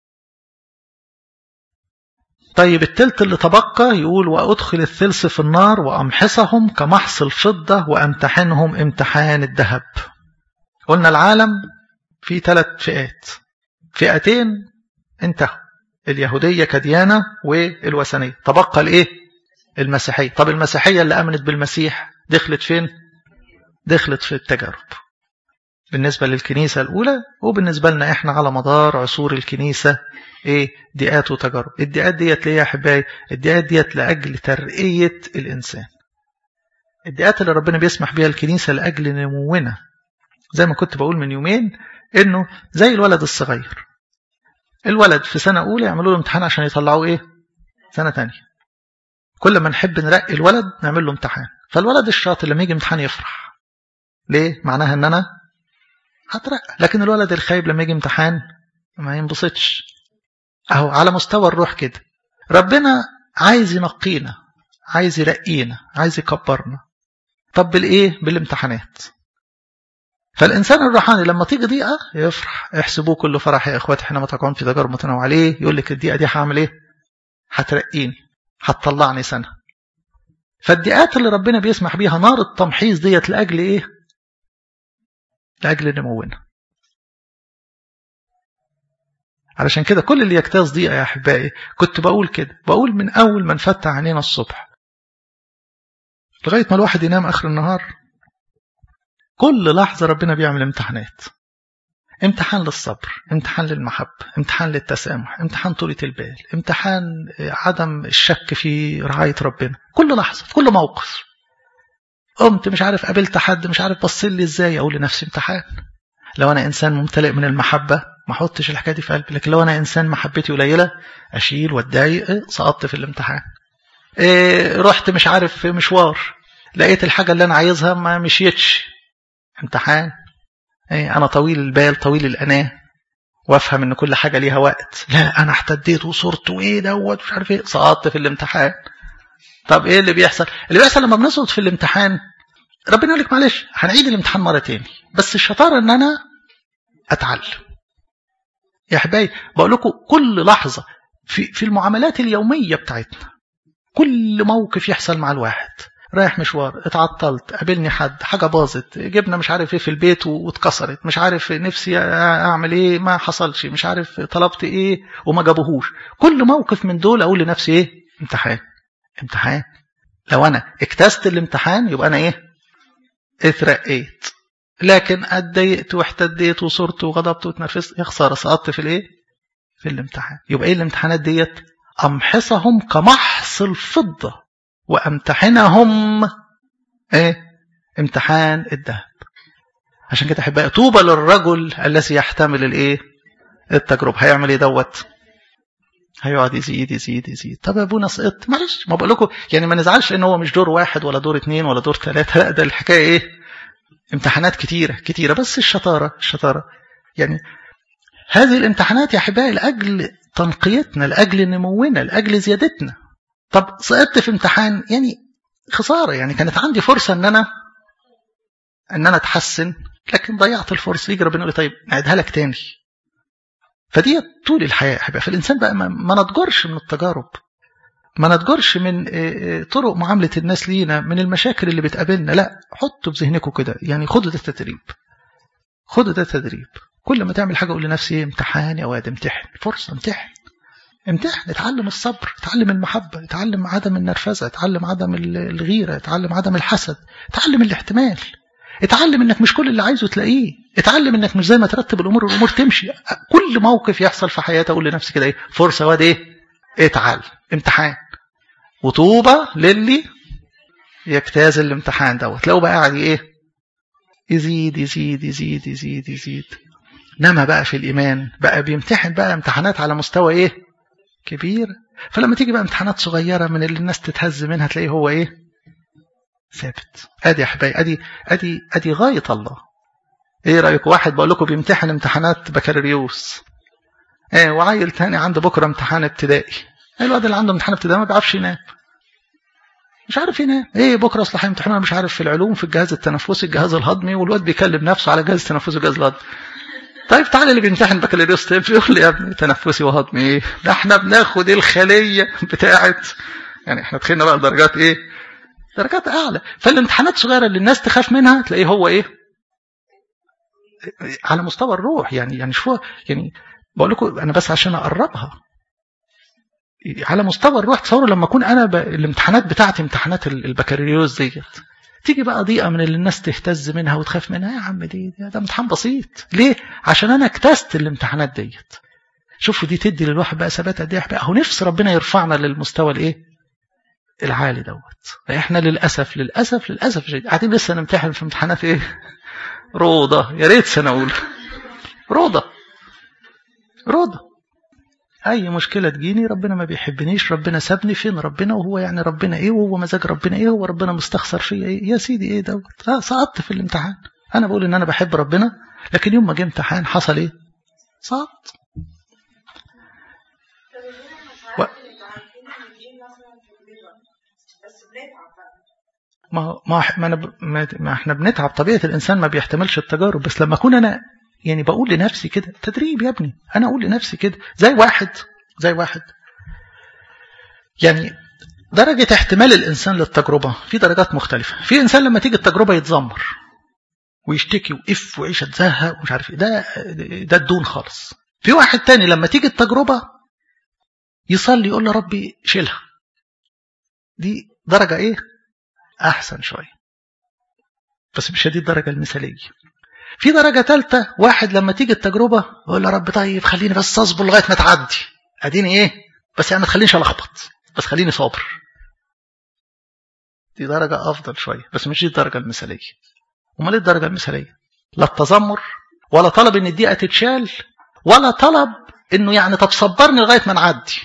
Speaker 1: طيب التلت اللي تبقى يقول وأدخل الثلث في النار وأمحصهم كمحص الفضة وأمتحنهم امتحان الذهب قلنا العالم في ثلاث فئات فئتين انتهوا اليهودية كديانة والوثنية تبقى الايه المسيحية طب المسيحية اللي امنت بالمسيح دخلت فين دخلت في التجارب بالنسبة للكنيسة الأولى وبالنسبة لنا إحنا على مدار عصور الكنيسة إيه ديات وتجارب الديات ديت ليه يا أحبائي الديات ديت لأجل ترقية الإنسان الديات اللي ربنا بيسمح بيها الكنيسة لأجل نمونا زي ما كنت بقول من يومين إنه زي الولد الصغير الولد في سنة أولى يعملوا له امتحان عشان يطلعوا إيه سنة تانية كل ما نحب نرقي الولد نعمل له امتحان فالولد الشاطر لما يجي امتحان يفرح ليه معناها ان انا هترقى لكن الولد الخايب لما يجي امتحان ما ينبسطش اهو على مستوى الروح كده ربنا عايز ينقينا عايز يرقينا عايز يكبرنا طب بالايه بالامتحانات فالانسان الروحاني لما تيجي ضيقه يفرح احسبوه كل فرح يا اخواتي حينما تكون في تجارب متنوع عليه يقول لك الضيقه دي هعمل ايه هترقيني هتطلعني سنه فالضيقات اللي ربنا بيسمح بيها نار التمحيص ديت لاجل ايه لأجل نمونا علشان كده كل اللي يجتاز ضيقة يا أحبائي كنت بقول كده بقول من أول ما نفتح عينينا الصبح لغاية ما الواحد ينام آخر النهار كل لحظة ربنا بيعمل امتحانات امتحان للصبر امتحان للمحبة امتحان للتسامح امتحان طولة البال امتحان عدم الشك في رعاية ربنا كل لحظة في كل موقف قمت مش عارف قابلت حد مش عارف بص لي ازاي اقول لنفسي امتحان لو انا انسان ممتلئ من المحبه ما احطش الحكايه دي في قلبي لكن لو انا انسان محبتي قليله اشيل واتضايق سقطت في الامتحان إيه رحت مش عارف في مشوار لقيت الحاجه اللي انا عايزها ما مشيتش امتحان إيه انا طويل البال طويل الاناه وافهم ان كل حاجه ليها وقت لا انا احتديت وصرت وايه دوت مش عارف ايه سقطت في الامتحان طب ايه اللي بيحصل اللي بيحصل لما بنسقط في الامتحان ربنا يقول لك معلش هنعيد الامتحان مره تاني بس الشطاره ان انا اتعلم يا حبايبي بقول لكم كل لحظه في في المعاملات اليوميه بتاعتنا كل موقف يحصل مع الواحد رايح مشوار اتعطلت قابلني حد حاجه باظت جبنا مش عارف ايه في البيت واتكسرت مش عارف نفسي اعمل ايه ما حصلش مش عارف طلبت ايه وما جابوهوش كل موقف من دول اقول لنفسي ايه امتحان امتحان لو انا اجتزت الامتحان يبقى انا ايه اترقيت لكن اتضايقت واحتديت وصرت وغضبت واتنرفزت يا خساره سقطت في الايه في الامتحان يبقى ايه الامتحانات ديت امحصهم كمحص الفضه وامتحنهم ايه امتحان الذهب عشان كده احبائي طوبى للرجل الذي يحتمل الايه التجربه هيعمل ايه دوت هيقعد يزيد يزيد يزيد طب يا ابونا سقطت معلش ما بقول لكم يعني ما نزعلش ان هو مش دور واحد ولا دور اثنين ولا دور ثلاثه لا ده الحكايه ايه امتحانات كتيره كتيره بس الشطاره الشطاره يعني هذه الامتحانات يا احبائي لاجل تنقيتنا لاجل نمونا لاجل زيادتنا طب سقطت في امتحان يعني خساره يعني كانت عندي فرصه ان انا ان انا اتحسن لكن ضيعت الفرصه يجي ربنا يقول لي طيب نعيدها لك تاني فدي طول الحياة أحبها فالإنسان بقى ما نتجرش من التجارب ما نتجرش من طرق معاملة الناس لينا من المشاكل اللي بتقابلنا لا حطوا في ذهنكم كده يعني خدوا ده تدريب خدوا ده تدريب كل ما تعمل حاجة قول لنفسي امتحان يا واد امتحن فرصة امتحن امتحن اتعلم الصبر اتعلم المحبة اتعلم عدم النرفزة اتعلم عدم الغيرة اتعلم عدم الحسد اتعلم الاحتمال اتعلم انك مش كل اللي عايزه تلاقيه اتعلم انك مش زي ما ترتب الامور الامور تمشي كل موقف يحصل في حياتي اقول لنفسي كده ايه فرصه واد ايه اتعلم امتحان وطوبى للي يجتاز الامتحان دوت تلاقوا بقى قاعد ايه يزيد يزيد يزيد يزيد يزيد نما بقى في الإيمان بقى بيمتحن بقى امتحانات على مستوى إيه كبير فلما تيجي بقى امتحانات صغيرة من اللي الناس تتهز منها تلاقيه هو إيه ثابت ادي يا حبايبي ادي ادي ادي غايه الله ايه رايك واحد بقول لكم بيمتحن امتحانات بكالوريوس ايه وعيل تاني عنده بكره امتحان ابتدائي الواد اللي عنده امتحان ابتدائي ما بيعرفش ينام مش عارف ينام ايه بكره اصل هيمتحنوا مش عارف في العلوم في الجهاز التنفسي الجهاز الهضمي والواد بيكلم نفسه على جهاز التنفسي والجهاز الهضمي طيب تعالى اللي بيمتحن بكالوريوس طب يقول لي يا ابني تنفسي وهضمي ايه ده احنا بناخد الخليه بتاعت يعني احنا دخلنا بقى لدرجات ايه درجات اعلى فالامتحانات صغيره اللي الناس تخاف منها تلاقيه هو ايه على مستوى الروح يعني يعني شو يعني بقول لكم انا بس عشان اقربها على مستوى الروح تصوروا لما اكون انا ب... الامتحانات بتاعتي امتحانات البكالوريوس ديت تيجي بقى ضيقه من اللي الناس تهتز منها وتخاف منها يا عم دي ده امتحان بسيط ليه عشان انا اكتست الامتحانات ديت شوفوا دي تدي للواحد بقى ثبات قد ايه اهو نفس ربنا يرفعنا للمستوى الايه العالي دوت احنا للاسف للاسف للاسف شديد قاعدين لسه نمتحن في امتحانات ايه روضه يا ريت سنه اولى روضه روضه اي مشكله تجيني ربنا ما بيحبنيش ربنا سابني فين ربنا وهو يعني ربنا ايه وهو مزاج ربنا ايه هو ربنا مستخسر فيا ايه يا سيدي ايه دوت اه سقطت في الامتحان انا بقول ان انا بحب ربنا لكن يوم ما جه امتحان حصل ايه سقطت و... ما ما ما, أنا ما, ما احنا بنتعب طبيعه الانسان ما بيحتملش التجارب بس لما اكون انا يعني بقول لنفسي كده تدريب يا ابني انا اقول لنفسي كده زي واحد زي واحد يعني درجة احتمال الإنسان للتجربة في درجات مختلفة في إنسان لما تيجي التجربة يتذمر ويشتكي ويقف ويعيش يتزهق ومش عارف ايه ده ده الدون خالص في واحد تاني لما تيجي التجربة يصلي يقول له ربي شيلها دي درجة ايه أحسن شوية بس مش دي الدرجة المثالية في درجة ثالثة واحد لما تيجي التجربة يقول يا رب طيب خليني بس أصبر لغاية ما تعدي أديني إيه بس يعني ما تخلينيش ألخبط بس خليني صابر دي درجة أفضل شوية بس مش دي الدرجة المثالية أمال إيه الدرجة المثالية لا التذمر ولا طلب إن الدقيقة تتشال ولا طلب إنه يعني طب صبرني لغاية ما نعدي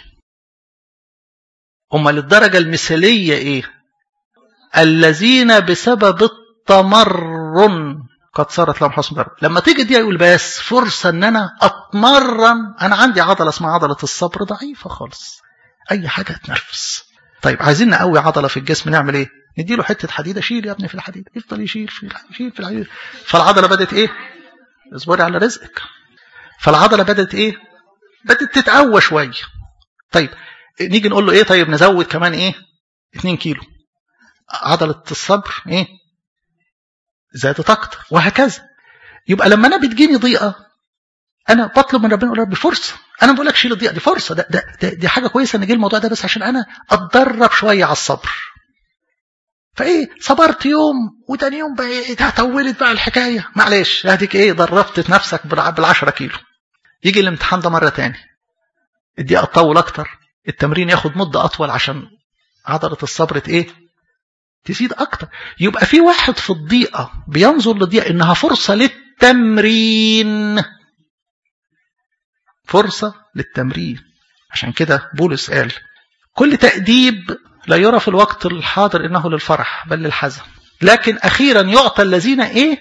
Speaker 1: أمال الدرجة المثالية إيه الذين بسبب التمرن قد صارت لهم حسن درجة لما تيجي دي يقول بس فرصة ان انا اتمرن انا عندي عضلة اسمها عضلة الصبر ضعيفة خالص اي حاجة تنرفز طيب عايزين نقوي عضلة في الجسم نعمل ايه نديله حتة حديدة شيل يا ابني في الحديد يفضل يشيل في الحديد يشيل في الحديد فالعضلة بدأت ايه اصبري على رزقك فالعضلة بدأت ايه بدأت تتقوى شوية طيب نيجي نقول له ايه طيب نزود كمان ايه 2 كيلو عضلة الصبر ايه زادت اكتر وهكذا يبقى لما انا بتجيني ضيقه انا بطلب من ربنا اقول ربي فرصه انا بقول لك شيل الضيقه دي فرصه ده, ده, ده دي حاجه كويسه ان جه الموضوع ده بس عشان انا اتدرب شويه على الصبر فايه صبرت يوم وتاني يوم بقى ايه طولت بقى الحكايه معلش اديك ايه دربت نفسك بال10 كيلو يجي الامتحان ده مره تاني الدقيقه تطول اكتر التمرين ياخد مده اطول عشان عضله الصبر ايه تزيد أكتر يبقى في واحد في الضيقة بينظر للضيقة إنها فرصة للتمرين فرصة للتمرين عشان كده بولس قال كل تأديب لا يرى في الوقت الحاضر إنه للفرح بل للحزن لكن أخيرا يعطى الذين إيه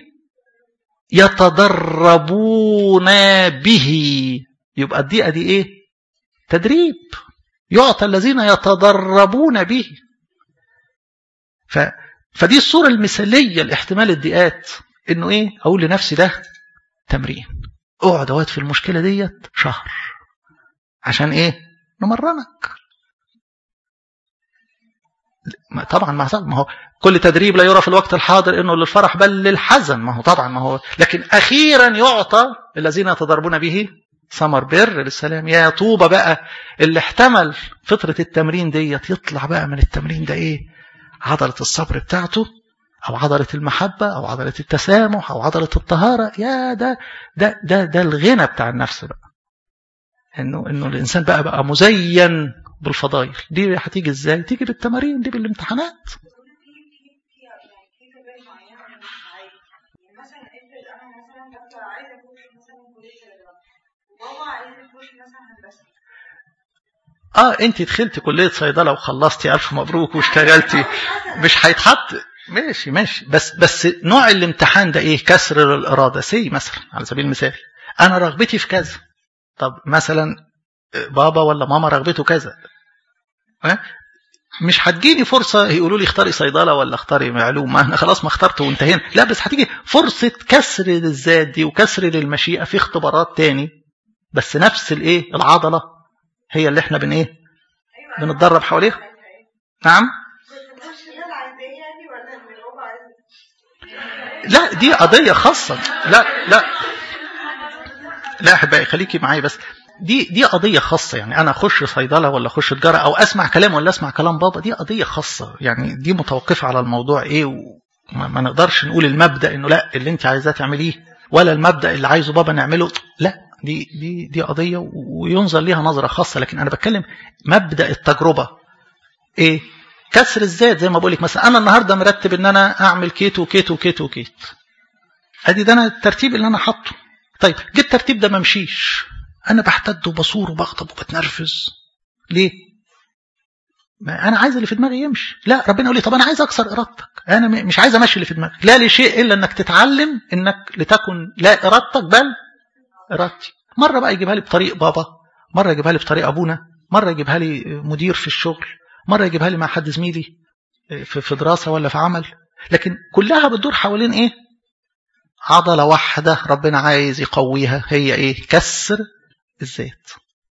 Speaker 1: يتدربون به يبقى الضيقة دي إيه تدريب يعطى الذين يتدربون به ف... فدي الصورة المثالية لاحتمال الضيقات انه ايه اقول لنفسي ده تمرين اقعد اوقات في المشكلة ديت شهر عشان ايه نمرنك طبعا ما ما هو كل تدريب لا يرى في الوقت الحاضر انه للفرح بل للحزن ما هو طبعا ما هو لكن اخيرا يعطى الذين يتضربون به ثمر بر للسلام يا طوبى بقى اللي احتمل فترة التمرين ديت يطلع بقى من التمرين ده ايه عضلة الصبر بتاعته أو عضلة المحبة أو عضلة التسامح أو عضلة الطهارة يا ده ده ده ده الغنى بتاع النفس بقى إنه إنه الإنسان بقى بقى مزين بالفضائل دي هتيجي إزاي؟ تيجي بالتمارين دي بالامتحانات اه انت دخلتي كليه صيدله وخلصتي الف مبروك واشتغلتي مش هيتحط ماشي ماشي بس بس نوع الامتحان ده ايه كسر الاراده سي مثلا على سبيل المثال انا رغبتي في كذا طب مثلا بابا ولا ماما رغبته كذا مش هتجيني فرصة يقولوا لي اختاري صيدلة ولا اختاري معلوم ما احنا خلاص ما اخترت وانتهينا لا بس هتيجي فرصة كسر للذات دي وكسر للمشيئة في اختبارات تاني بس نفس الايه العضلة هي اللي احنا بن ايه بنتدرب حواليها نعم لا دي قضية خاصة لا لا لا احبائي خليكي معايا بس دي دي قضية خاصة يعني أنا أخش صيدلة ولا أخش تجارة أو أسمع كلام ولا أسمع كلام بابا دي قضية خاصة يعني دي متوقفة على الموضوع إيه وما ما نقدرش نقول المبدأ إنه لا اللي أنت عايزاه تعمليه ولا المبدأ اللي عايزه بابا نعمله لا دي دي دي قضية وينظر ليها نظرة خاصة لكن أنا بتكلم مبدأ التجربة إيه كسر الذات زي ما بقول لك مثلا أنا النهاردة مرتب إن أنا أعمل كيت وكيت وكيت وكيت أدي ده أنا الترتيب اللي أنا حاطه طيب جه الترتيب ده ما مشيش انا بحتد وبصور وبغضب وبتنرفز ليه ما انا عايز اللي في دماغي يمشي لا ربنا يقول لي طب انا عايز اكسر ارادتك انا مش عايز امشي اللي في دماغي لا لشيء الا انك تتعلم انك لتكن لا ارادتك بل ارادتي مره بقى يجيبها لي بطريق بابا مره يجيبها لي بطريق ابونا مره يجيبها لي مدير في الشغل مره يجيبها لي مع حد زميلي في في دراسه ولا في عمل لكن كلها بتدور حوالين ايه عضله واحده ربنا عايز يقويها هي ايه كسر الذات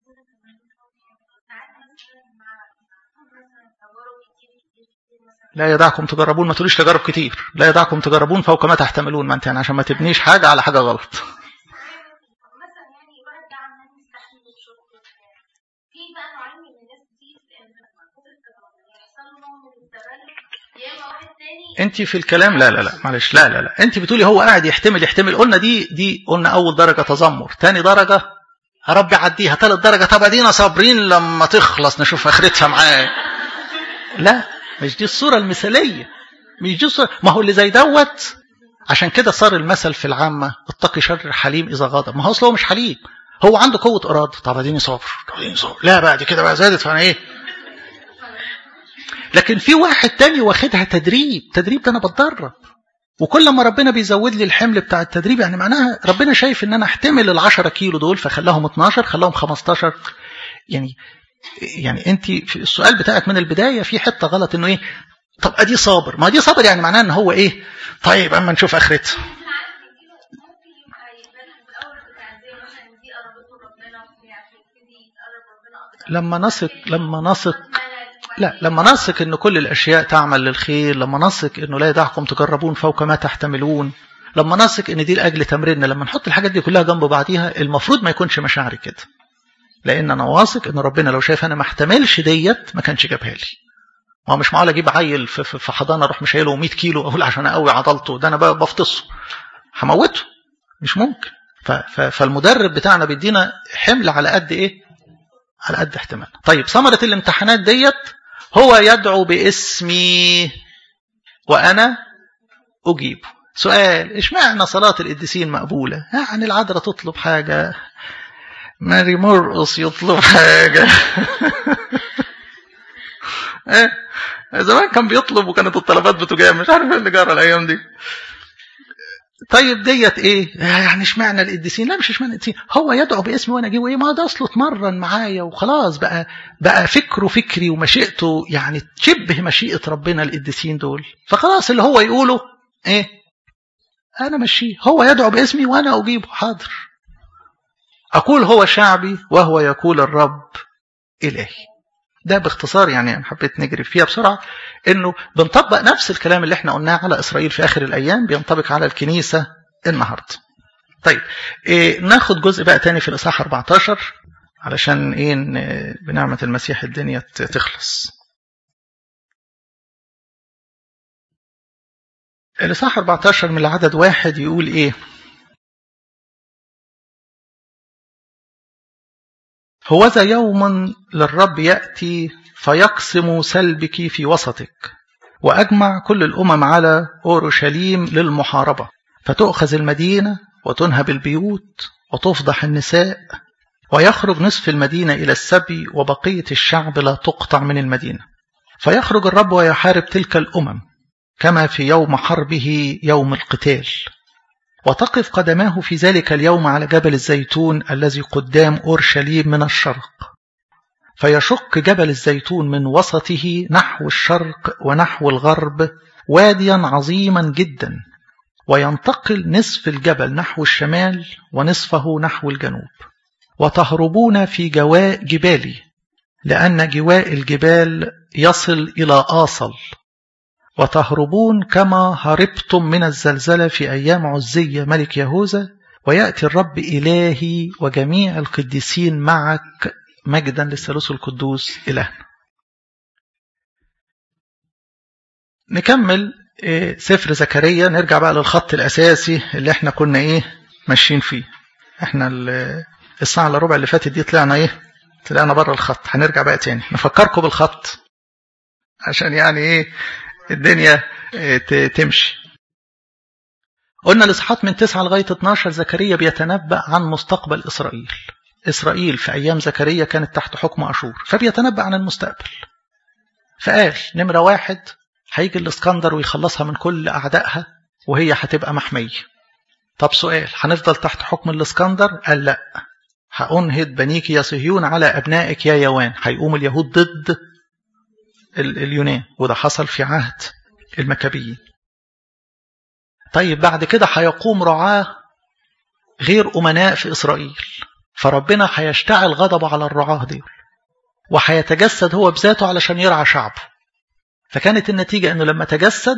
Speaker 1: لا يدعكم تجربون ما تقوليش تجارب كتير لا يدعكم تجربون فوق ما تحتملون ما انت يعني عشان ما تبنيش حاجة على حاجة غلط انت في الكلام لا لا لا معلش لا لا لا انت بتقولي هو قاعد يحتمل يحتمل قلنا دي دي قلنا اول درجه تذمر ثاني درجه يا رب عديها ثالث درجه طب ادينا صابرين لما تخلص نشوف اخرتها معاه لا مش دي الصوره المثاليه مش دي الصوره ما هو اللي زي دوت عشان كده صار المثل في العامه اتقي شر حليم اذا غضب ما هو اصل هو مش حليم هو عنده قوه اراده طب اديني صابر اديني صابر لا بقى دي كده بقى زادت فانا ايه لكن في واحد تاني واخدها تدريب تدريب ده انا بتدرب وكل ما ربنا بيزود لي الحمل بتاع التدريب يعني معناها ربنا شايف ان انا احتمل ال 10 كيلو دول فخلاهم 12 خلاهم 15 يعني يعني انت في السؤال بتاعك من البدايه في حته غلط انه ايه طب ادي صابر ما دي صابر يعني معناها ان هو ايه طيب اما نشوف اخرتها لما نثق لما نثق لا لما نثق ان كل الاشياء تعمل للخير لما نثق انه لا يدعكم تجربون فوق ما تحتملون لما نثق ان دي لاجل تمريننا لما نحط الحاجات دي كلها جنب بعضيها المفروض ما يكونش مشاعري كده لان انا واثق ان ربنا لو شايف انا ما احتملش ديت ما كانش جابها لي ما هو مش معقول اجيب عيل في, في, في حضانه اروح مشايله 100 كيلو اقول عشان اقوي عضلته ده انا بفطسه هموته مش ممكن فالمدرب بتاعنا بيدينا حمل على قد ايه على قد احتمال طيب ثمره الامتحانات ديت هو يدعو باسمي وأنا أجيب سؤال إيش معنى صلاة القديسين مقبولة يعني العذراء تطلب حاجة ماري مرقص يطلب حاجة ايه زمان كان بيطلب وكانت الطلبات بتجاب مش عارف ايه اللي جرى الايام دي طيب ديت ايه يعني اشمعنى القديسين لا مش اشمعنى القديسين هو يدعو باسمي وانا اجيبه ايه ما ده اصله اتمرن معايا وخلاص بقى بقى فكره فكري ومشيئته يعني تشبه مشيئه ربنا القديسين دول فخلاص اللي هو يقوله ايه انا مشيه هو يدعو باسمي وانا اجيبه حاضر اقول هو شعبي وهو يقول الرب الهي ده باختصار يعني انا حبيت نجري فيها بسرعه انه بنطبق نفس الكلام اللي احنا قلناه على اسرائيل في اخر الايام بينطبق على الكنيسه النهارده. طيب إيه ناخد جزء بقى تاني في الاصحاح 14 علشان ايه بنعمه المسيح الدنيا تخلص. الاصحاح 14 من العدد واحد يقول ايه؟ هوذا يوم للرب يأتي فيقسم سلبك في وسطك وأجمع كل الأمم على أورشليم للمحاربة فتؤخذ المدينة وتنهب البيوت وتفضح النساء ويخرج نصف المدينة إلى السبي وبقية الشعب لا تقطع من المدينة فيخرج الرب ويحارب تلك الأمم كما في يوم حربه يوم القتال وتقف قدماه في ذلك اليوم على جبل الزيتون الذي قدام أورشليم من الشرق فيشق جبل الزيتون من وسطه نحو الشرق ونحو الغرب واديا عظيما جدا وينتقل نصف الجبل نحو الشمال ونصفه نحو الجنوب وتهربون في جواء جبالي لأن جواء الجبال يصل إلى آصل وتهربون كما هربتم من الزلزلة في أيام عزية ملك يهوذا ويأتي الرب إلهي وجميع القديسين معك مجدا للثالوث القدوس إلهنا نكمل سفر زكريا نرجع بقى للخط الأساسي اللي احنا كنا ايه ماشيين فيه احنا الساعة الا ربع اللي فاتت دي طلعنا ايه طلعنا بره الخط هنرجع بقى تاني نفكركم بالخط عشان يعني ايه الدنيا تمشي قلنا الإصحاحات من 9 لغاية 12 زكريا بيتنبأ عن مستقبل إسرائيل إسرائيل في أيام زكريا كانت تحت حكم أشور فبيتنبأ عن المستقبل فقال نمرة واحد هيجي الإسكندر ويخلصها من كل أعدائها وهي هتبقى محمية طب سؤال هنفضل تحت حكم الإسكندر قال لا هأنهد بنيك يا صهيون على أبنائك يا يوان هيقوم اليهود ضد اليونان وده حصل في عهد المكابيين طيب بعد كده هيقوم رعاة غير أمناء في إسرائيل فربنا هيشتعل غضبه على الرعاة دي وهيتجسد هو بذاته علشان يرعى شعبه فكانت النتيجة أنه لما تجسد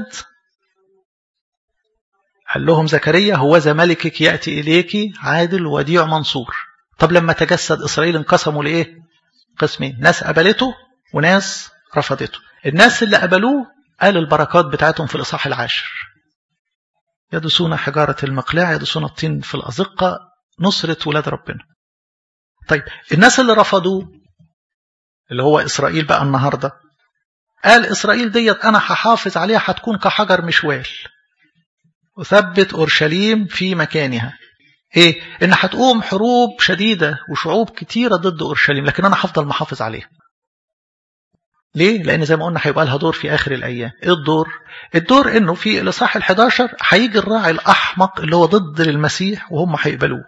Speaker 1: قال لهم زكريا هو ذا ملكك يأتي إليك عادل وديع منصور طب لما تجسد إسرائيل انقسموا لإيه قسمين ناس قبلته وناس رفضته الناس اللي قبلوه قال البركات بتاعتهم في الإصحاح العاشر يدسون حجارة المقلاع يدسون الطين في الأزقة نصرة ولاد ربنا طيب الناس اللي رفضوه اللي هو إسرائيل بقى النهاردة قال إسرائيل ديت أنا هحافظ عليها هتكون كحجر مشوال وثبت أورشليم في مكانها إيه؟ إن هتقوم حروب شديدة وشعوب كتيرة ضد أورشليم لكن أنا هفضل محافظ عليها ليه؟ لأن زي ما قلنا هيبقى لها دور في آخر الأيام إيه الدور؟ الدور إنه في الإصحاح ال11 هيجي الراعي الأحمق اللي هو ضد المسيح وهم هيقبلوه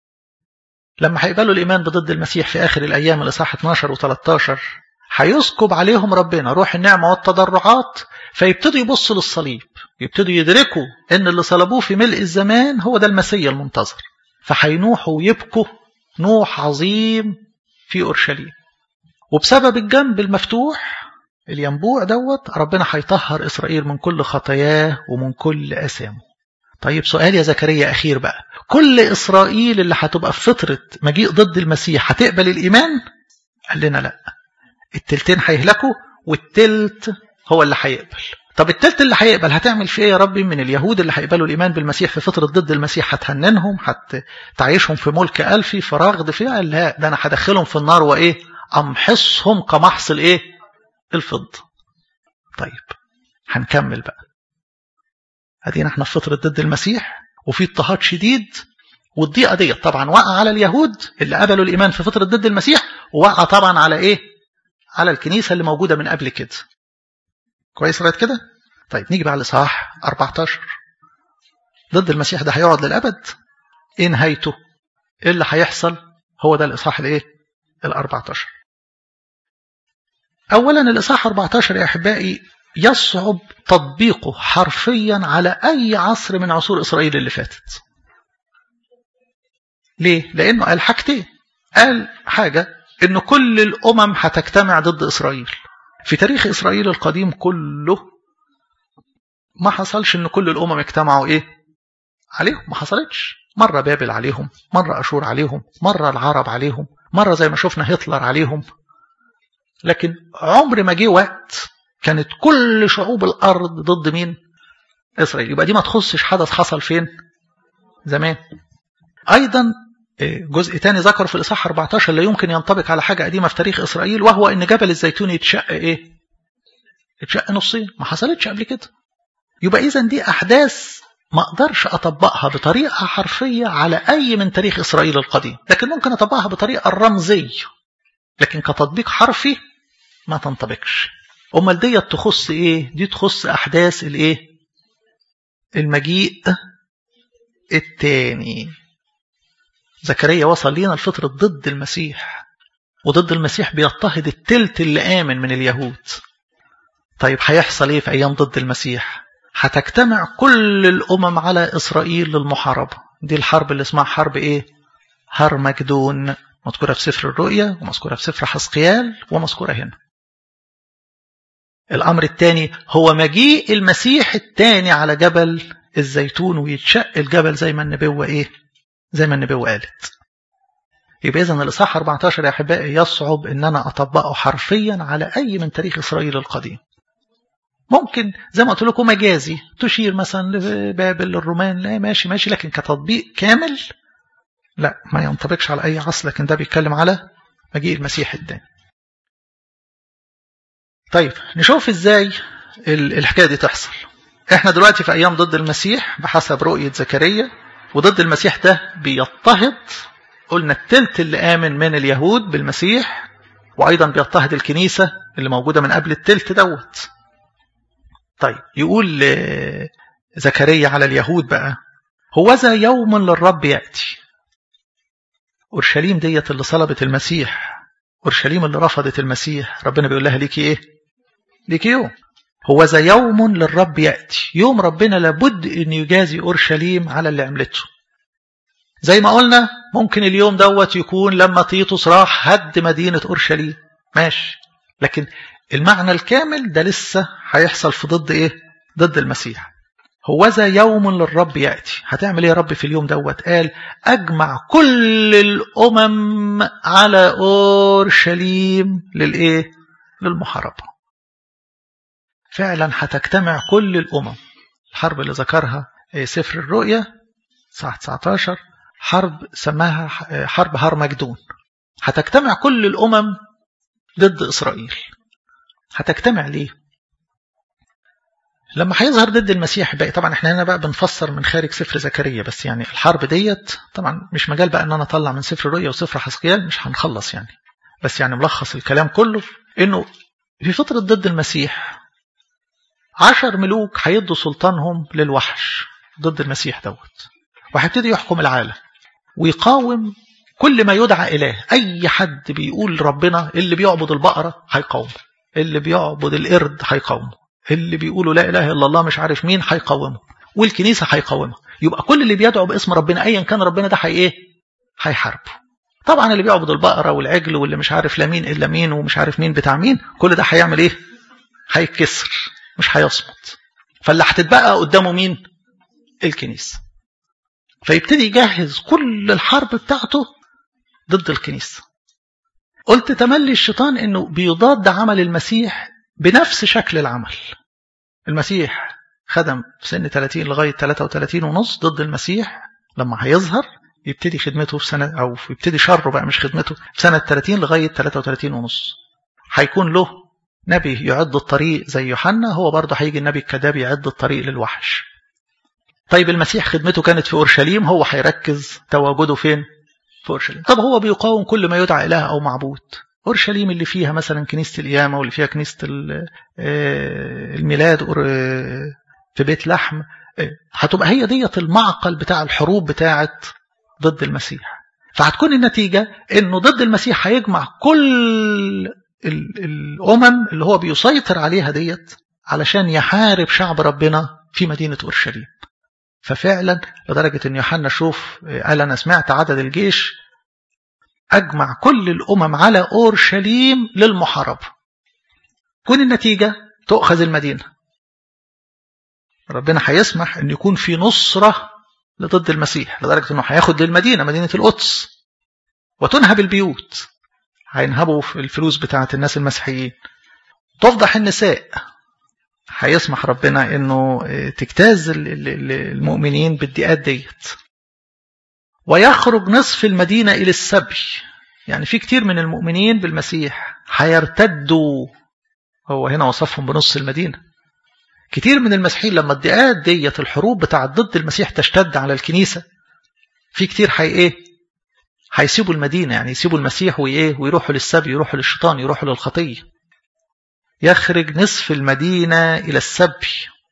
Speaker 1: لما هيقبلوا الإيمان بضد المسيح في آخر الأيام الإصحاح 12 و13 هيسكب عليهم ربنا روح النعمة والتضرعات فيبتدوا يبصوا للصليب يبتدوا يدركوا ان اللي صلبوه في ملء الزمان هو ده المسيح المنتظر فهينوحوا ويبكوا نوح عظيم في أورشليم وبسبب الجنب المفتوح الينبوع دوت ربنا هيطهر إسرائيل من كل خطاياه ومن كل أسامه طيب سؤال يا زكريا أخير بقى كل إسرائيل اللي هتبقى في فترة مجيء ضد المسيح هتقبل الإيمان قال لنا لا التلتين هيهلكوا والتلت هو اللي هيقبل طب التلت اللي هيقبل هتعمل فيه يا ربي من اليهود اللي هيقبلوا الإيمان بالمسيح في فترة ضد المسيح هتهننهم هتعيشهم في ملك ألفي في رغد فيها لا ده أنا هدخلهم في النار وإيه أمحصهم كمحص الإيه الفضة طيب هنكمل بقى ادينا احنا في فترة ضد المسيح وفي اضطهاد شديد والضيقة دي طبعا وقع على اليهود اللي قبلوا الإيمان في فترة ضد المسيح ووقع طبعا على إيه على الكنيسة اللي موجودة من قبل كده كويس لغايه كده طيب نيجي بقى لإصحاح 14 ضد المسيح ده هيقعد للأبد إيه نهايته إيه اللي هيحصل هو ده الإصحاح الإيه ال 14 أولا الإصحاح 14 يا أحبائي يصعب تطبيقه حرفيا على أي عصر من عصور إسرائيل اللي فاتت ليه؟ لأنه قال حاجتين قال حاجة إن كل الأمم هتجتمع ضد إسرائيل في تاريخ إسرائيل القديم كله ما حصلش إن كل الأمم اجتمعوا إيه عليهم ما حصلتش مرة بابل عليهم مرة أشور عليهم مرة العرب عليهم مرة زي ما شفنا هتلر عليهم لكن عمر ما جه وقت كانت كل شعوب الأرض ضد مين إسرائيل يبقى دي ما تخصش حدث حصل فين زمان أيضا جزء تاني ذكر في الإصحاح 14 لا يمكن ينطبق على حاجة قديمة في تاريخ إسرائيل وهو إن جبل الزيتون يتشق إيه يتشق نصين ما حصلتش قبل كده يبقى إذا دي أحداث ما اقدرش اطبقها بطريقة حرفية على اي من تاريخ اسرائيل القديم لكن ممكن اطبقها بطريقة رمزية لكن كتطبيق حرفي ما تنطبقش امال ديت تخص ايه دي تخص احداث الايه المجيء التاني زكريا وصل لينا الفطر ضد المسيح وضد المسيح بيضطهد التلت اللي آمن من اليهود طيب هيحصل ايه في ايام ضد المسيح هتجتمع كل الامم على اسرائيل للمحاربة دي الحرب اللي اسمها حرب ايه هرمجدون مذكورة في سفر الرؤيا ومذكورة في سفر حسقيال ومذكورة هنا الامر الثاني هو مجيء المسيح الثاني على جبل الزيتون ويتشق الجبل زي ما النبوة ايه زي ما النبوة قالت يبقى إذن الإصحاح 14 يا أحبائي يصعب إن أنا أطبقه حرفيا على أي من تاريخ إسرائيل القديم ممكن زي ما قلت لكم مجازي تشير مثلا لبابل للرومان لا ماشي ماشي لكن كتطبيق كامل لا ما ينطبقش على أي عصر لكن ده بيتكلم على مجيء المسيح الثاني طيب نشوف ازاي الحكاية دي تحصل احنا دلوقتي في ايام ضد المسيح بحسب رؤية زكريا وضد المسيح ده بيضطهد قلنا التلت اللي آمن من اليهود بالمسيح وأيضا بيضطهد الكنيسة اللي موجودة من قبل التلت دوت طيب يقول زكريا على اليهود بقى هوذا يوم للرب يأتي أورشليم ديت اللي صلبت المسيح أورشليم اللي رفضت المسيح ربنا بيقول لها ليكي إيه ليكي يوم هوذا يوم للرب يأتي يوم ربنا لابد أن يجازي أورشليم على اللي عملته زي ما قلنا ممكن اليوم دوت يكون لما تيتوس راح هد مدينة أورشليم ماشي لكن المعنى الكامل ده لسه هيحصل في ضد إيه ضد المسيح هوذا يوم للرب يأتي هتعمل إيه يا رب في اليوم دوت قال أجمع كل الأمم على أورشليم للإيه للمحاربة فعلا هتجتمع كل الأمم الحرب اللي ذكرها سفر الرؤيا صح 19 حرب سماها حرب هرمجدون هتجتمع كل الأمم ضد إسرائيل هتجتمع ليه لما هيظهر ضد المسيح بقى طبعا احنا هنا بقى بنفسر من خارج سفر زكريا بس يعني الحرب ديت طبعا مش مجال بقى ان انا اطلع من سفر الرؤيا وسفر حسقيال مش هنخلص يعني بس يعني ملخص الكلام كله انه في فترة ضد المسيح عشر ملوك هيدوا سلطانهم للوحش ضد المسيح دوت وهيبتدي يحكم العالم ويقاوم كل ما يدعى إله أي حد بيقول ربنا اللي بيعبد البقرة هيقاومه اللي بيعبد القرد هيقاومه اللي بيقولوا لا إله إلا الله مش عارف مين هيقاومه والكنيسة هيقاومها يبقى كل اللي بيدعو باسم ربنا أيا كان ربنا ده هي إيه هيحاربه طبعا اللي بيعبد البقرة والعجل واللي مش عارف لا مين إلا مين ومش عارف مين بتاع مين كل ده هيعمل إيه هيكسر مش هيصمت فاللي هتتبقى قدامه مين الكنيسة فيبتدي يجهز كل الحرب بتاعته ضد الكنيسة قلت تملي الشيطان انه بيضاد عمل المسيح بنفس شكل العمل المسيح خدم في سن 30 لغاية 33 ونص ضد المسيح لما هيظهر يبتدي خدمته في سنة أو يبتدي شره بقى مش خدمته في سنة 30 لغاية 33 ونص هيكون له نبي يعد الطريق زي يوحنا هو برضه هيجي النبي الكذاب يعد الطريق للوحش طيب المسيح خدمته كانت في أورشليم هو هيركز تواجده فين في أورشليم طب هو بيقاوم كل ما يدعى إله أو معبود أورشليم اللي فيها مثلا كنيسة القيامة واللي فيها كنيسة الميلاد في بيت لحم هتبقى هي ديت المعقل بتاع الحروب بتاعت ضد المسيح فهتكون النتيجة انه ضد المسيح هيجمع كل الأمم اللي هو بيسيطر عليها ديت علشان يحارب شعب ربنا في مدينة أورشليم ففعلا لدرجة ان يوحنا شوف قال انا سمعت عدد الجيش اجمع كل الامم على اورشليم للمحاربة كون النتيجة تؤخذ المدينة ربنا هيسمح ان يكون في نصرة لضد المسيح لدرجة انه هياخد للمدينة مدينة القدس وتنهب البيوت هينهبوا في الفلوس بتاعة الناس المسيحيين تفضح النساء هيسمح ربنا انه تجتاز المؤمنين بالدقات ديت ويخرج نصف المدينة إلى السبي يعني في كتير من المؤمنين بالمسيح هيرتدوا هو هنا وصفهم بنص المدينة كتير من المسيحيين لما الضيقات ديت الحروب بتاعت ضد المسيح تشتد على الكنيسة في كتير حي ايه هيسيبوا المدينة يعني يسيبوا المسيح وإيه ويروحوا للسبي يروحوا للشيطان يروحوا للخطية يخرج نصف المدينة إلى السبي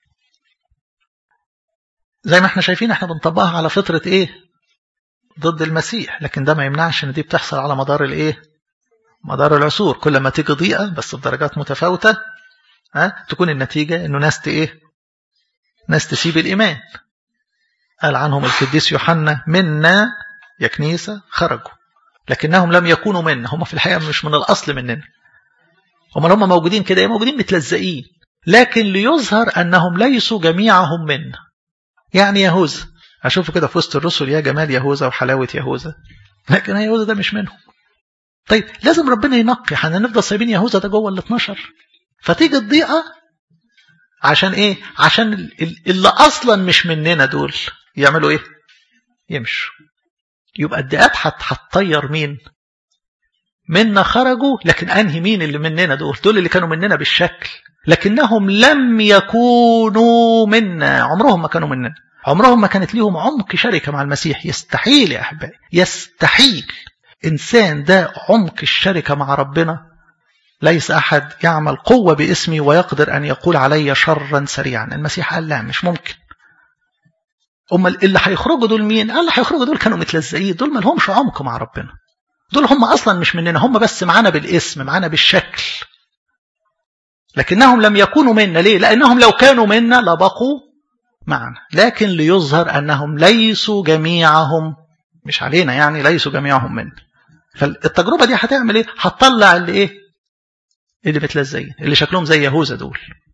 Speaker 1: زي ما احنا شايفين احنا بنطبقها على فطرة ايه ضد المسيح لكن ده ما يمنعش ان دي بتحصل على مدار الايه مدار العصور كل ما تيجي ضيقة بس بدرجات متفاوتة ها تكون النتيجة انه ناس ايه ناس تسيب الايمان قال عنهم القديس يوحنا منا يا كنيسة خرجوا لكنهم لم يكونوا منا هم في الحقيقة مش من الأصل مننا هم هم موجودين كده موجودين متلزقين لكن ليظهر أنهم ليسوا جميعهم منا يعني يهوذا أشوفه كده في وسط الرسل يا جمال يهوذا وحلاوة يهوذا لكن يهوذا ده مش منهم طيب لازم ربنا ينقي احنا نفضل سايبين يهوذا ده جوه ال 12 فتيجي الضيقة عشان ايه عشان اللي اصلا مش مننا دول يعملوا ايه يمشوا يبقى الضيقات هتطير مين منا خرجوا لكن انهي مين اللي مننا دول دول اللي كانوا مننا بالشكل لكنهم لم يكونوا منا عمرهم ما كانوا مننا عمرهم ما كانت ليهم عمق شركة مع المسيح يستحيل يا أحبائي يستحيل إنسان ده عمق الشركة مع ربنا ليس أحد يعمل قوة باسمي ويقدر أن يقول علي شرا سريعا المسيح قال لا مش ممكن أما اللي هيخرجوا دول مين قال اللي هيخرجوا دول كانوا متلزقين دول ما لهمش عمق مع ربنا دول هم أصلا مش مننا هم بس معانا بالاسم معانا بالشكل لكنهم لم يكونوا منا ليه لأنهم لو كانوا منا لبقوا معنا لكن ليظهر أنهم ليسوا جميعهم مش علينا يعني ليسوا جميعهم منا فالتجربة دي هتعمل ايه هتطلع اللي ايه اللي متلزقين اللي شكلهم زي يهوذا دول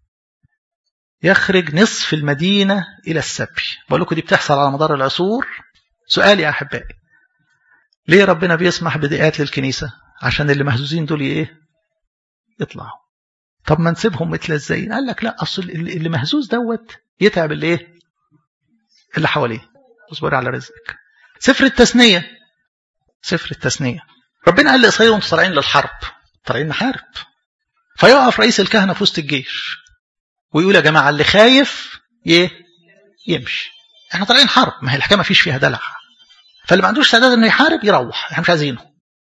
Speaker 1: يخرج نصف المدينة إلى السبي بقول لكم دي بتحصل على مدار العصور سؤال يا أحبائي ليه ربنا بيسمح بضيقات للكنيسة عشان اللي مهزوزين دول ايه يطلعوا طب ما نسيبهم متلزقين قال لك لا أصل اللي مهزوز دوت يتعب اللي ايه اللي حواليه اصبر على رزقك سفر التثنية سفر التثنية ربنا قال لإسرائيل وانتم طالعين للحرب طالعين نحارب فيقف رئيس الكهنة في وسط الجيش ويقول يا جماعة اللي خايف يه يمشي احنا طالعين حرب ما هي الحكاية ما فيش فيها دلع فاللي ما عندوش استعداد انه يحارب يروح احنا مش عايزينه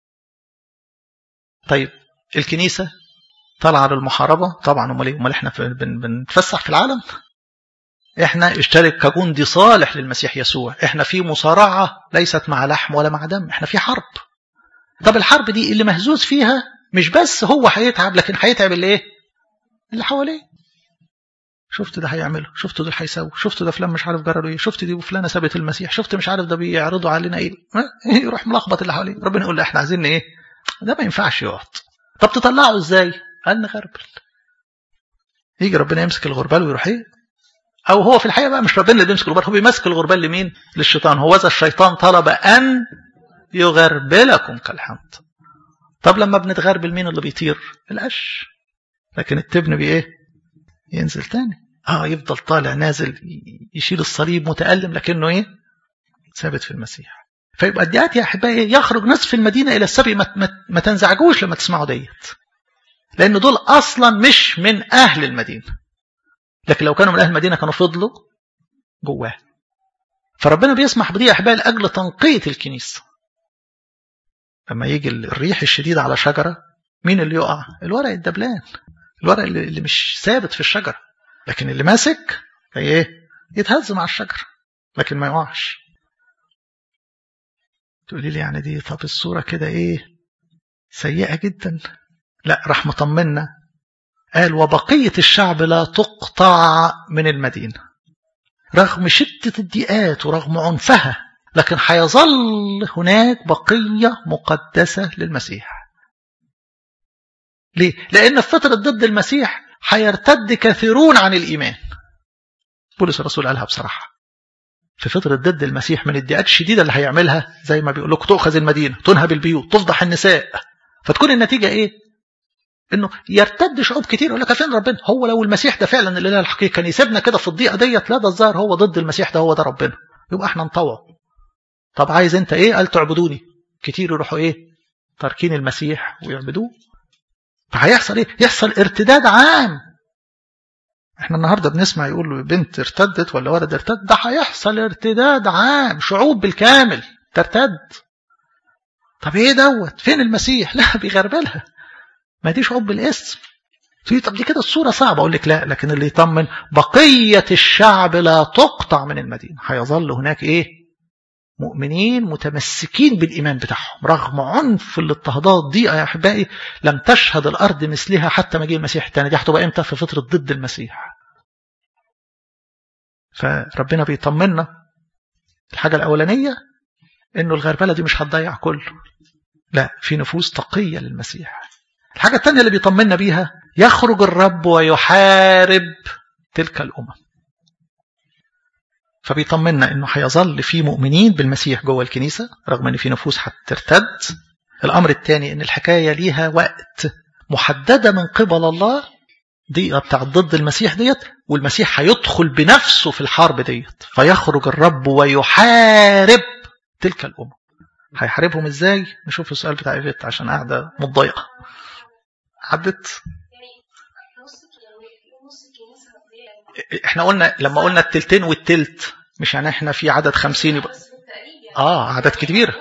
Speaker 1: طيب الكنيسة طالعة للمحاربة طبعا امال ايه امال احنا بن بنتفسح في العالم احنا اشترك كجندي صالح للمسيح يسوع احنا في مصارعة ليست مع لحم ولا مع دم احنا في حرب طب الحرب دي اللي مهزوز فيها مش بس هو هيتعب لكن هيتعب اللي ايه اللي حواليه شفت ده هيعمله شفت دول هيسوي شفت ده فلان مش عارف جرى ايه شفت دي وفلانه سابت المسيح شفت مش عارف ده بيعرضوا علينا ايه يروح ملخبط اللي حواليه ربنا يقول له احنا عايزين ايه ده ما ينفعش يقعد طب تطلعه ازاي قال نغربل يجي ربنا يمسك الغربال ويروح ايه او هو في الحقيقه بقى مش ربنا اللي بيمسك الغربال هو بيمسك الغربال لمين للشيطان هو ذا الشيطان طلب ان يغربلكم كالحمد طب لما بنتغربل مين اللي بيطير القش لكن التبن بايه ينزل تاني اه يفضل طالع نازل يشيل الصليب متألم لكنه ايه ثابت في المسيح فيبقى الديات يا احبائي يخرج نصف المدينه الى السبي ما, ما, ما تنزعجوش لما تسمعوا ديت لان دول اصلا مش من اهل المدينه لكن لو كانوا من اهل المدينه كانوا فضلوا جواه فربنا بيسمح بدي يا احبائي لاجل تنقيه الكنيسه لما يجي الريح الشديد على شجره مين اللي يقع الورق الدبلان الورق اللي مش ثابت في الشجره لكن اللي ماسك ايه يتهز مع الشجره لكن ما يقعش تقولي لي يعني دي طب الصوره كده ايه سيئه جدا لا راح مطمنا قال وبقيه الشعب لا تقطع من المدينه رغم شده الضيقات ورغم عنفها لكن هيظل هناك بقيه مقدسه للمسيح ليه لان في فتره ضد المسيح هيرتد كثيرون عن الإيمان بولس الرسول قالها بصراحة في فترة ضد المسيح من الديات الشديدة اللي هيعملها زي ما بيقول لك تؤخذ المدينة تنهب البيوت تفضح النساء فتكون النتيجة ايه انه يرتد شعوب كتير يقول لك فين ربنا هو لو المسيح ده فعلا اللي له الحقيقة كان يسيبنا كده في الضيقة ديت لا ده الظاهر هو ضد المسيح ده هو ده ربنا يبقى احنا نطوع طب عايز انت ايه قال تعبدوني كتير يروحوا ايه تاركين المسيح ويعبدوه فهيحصل ايه يحصل ارتداد عام احنا النهارده بنسمع يقول بنت ارتدت ولا ولد ارتد ده هيحصل ارتداد عام شعوب بالكامل ترتد طب ايه دوت فين المسيح لا بيغربلها ما دي شعوب بالاسم طب دي كده الصوره صعبه اقول لك لا لكن اللي يطمن بقيه الشعب لا تقطع من المدينه هيظل هناك ايه مؤمنين متمسكين بالايمان بتاعهم رغم عنف الاضطهادات دي يا احبائي لم تشهد الارض مثلها حتى مجيء المسيح الثاني دي هتبقى امتى في فتره ضد المسيح فربنا بيطمنا الحاجه الاولانيه انه الغربله دي مش هتضيع كله لا في نفوس تقيه للمسيح الحاجه الثانيه اللي بيطمنا بيها يخرج الرب ويحارب تلك الامم فبيطمنا انه هيظل في مؤمنين بالمسيح جوه الكنيسه رغم ان في نفوس هترتد الامر الثاني ان الحكايه ليها وقت محدده من قبل الله دي بتاع ضد المسيح ديت والمسيح هيدخل بنفسه في الحرب ديت فيخرج الرب ويحارب تلك الامم هيحاربهم ازاي نشوف السؤال بتاع ايفيت عشان قاعده متضايقه عدت احنا قلنا لما قلنا التلتين والتلت مش يعني احنا في عدد خمسين يبقى اه عدد كبير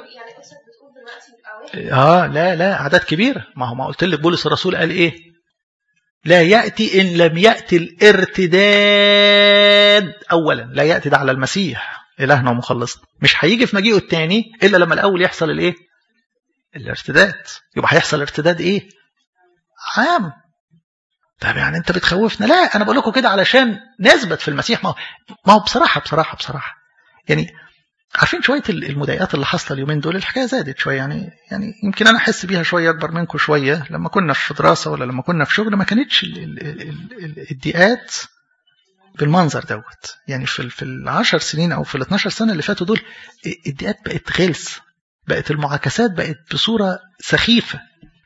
Speaker 1: اه لا لا عدد كبير ما هو ما قلت لك بولس الرسول قال ايه لا يأتي إن لم يأتي الارتداد أولا لا يأتي ده على المسيح إلهنا ومخلصنا مش هيجي في مجيئه الثاني إلا لما الأول يحصل الإيه الارتداد يبقى هيحصل ارتداد إيه عام طب يعني انت بتخوفنا لا انا بقول لكم كده علشان نثبت في المسيح ما هو ما هو بصراحه بصراحه بصراحه يعني عارفين شويه المضايقات اللي حاصله اليومين دول الحكايه زادت شويه يعني يعني يمكن انا احس بيها شويه اكبر منكم شويه لما كنا في دراسه ولا لما كنا في شغل ما كانتش الضيقات بالمنظر دوت يعني في في العشر سنين او في ال 12 سنه اللي فاتوا دول الضيقات بقت غلس بقت المعاكسات بقت بصوره سخيفه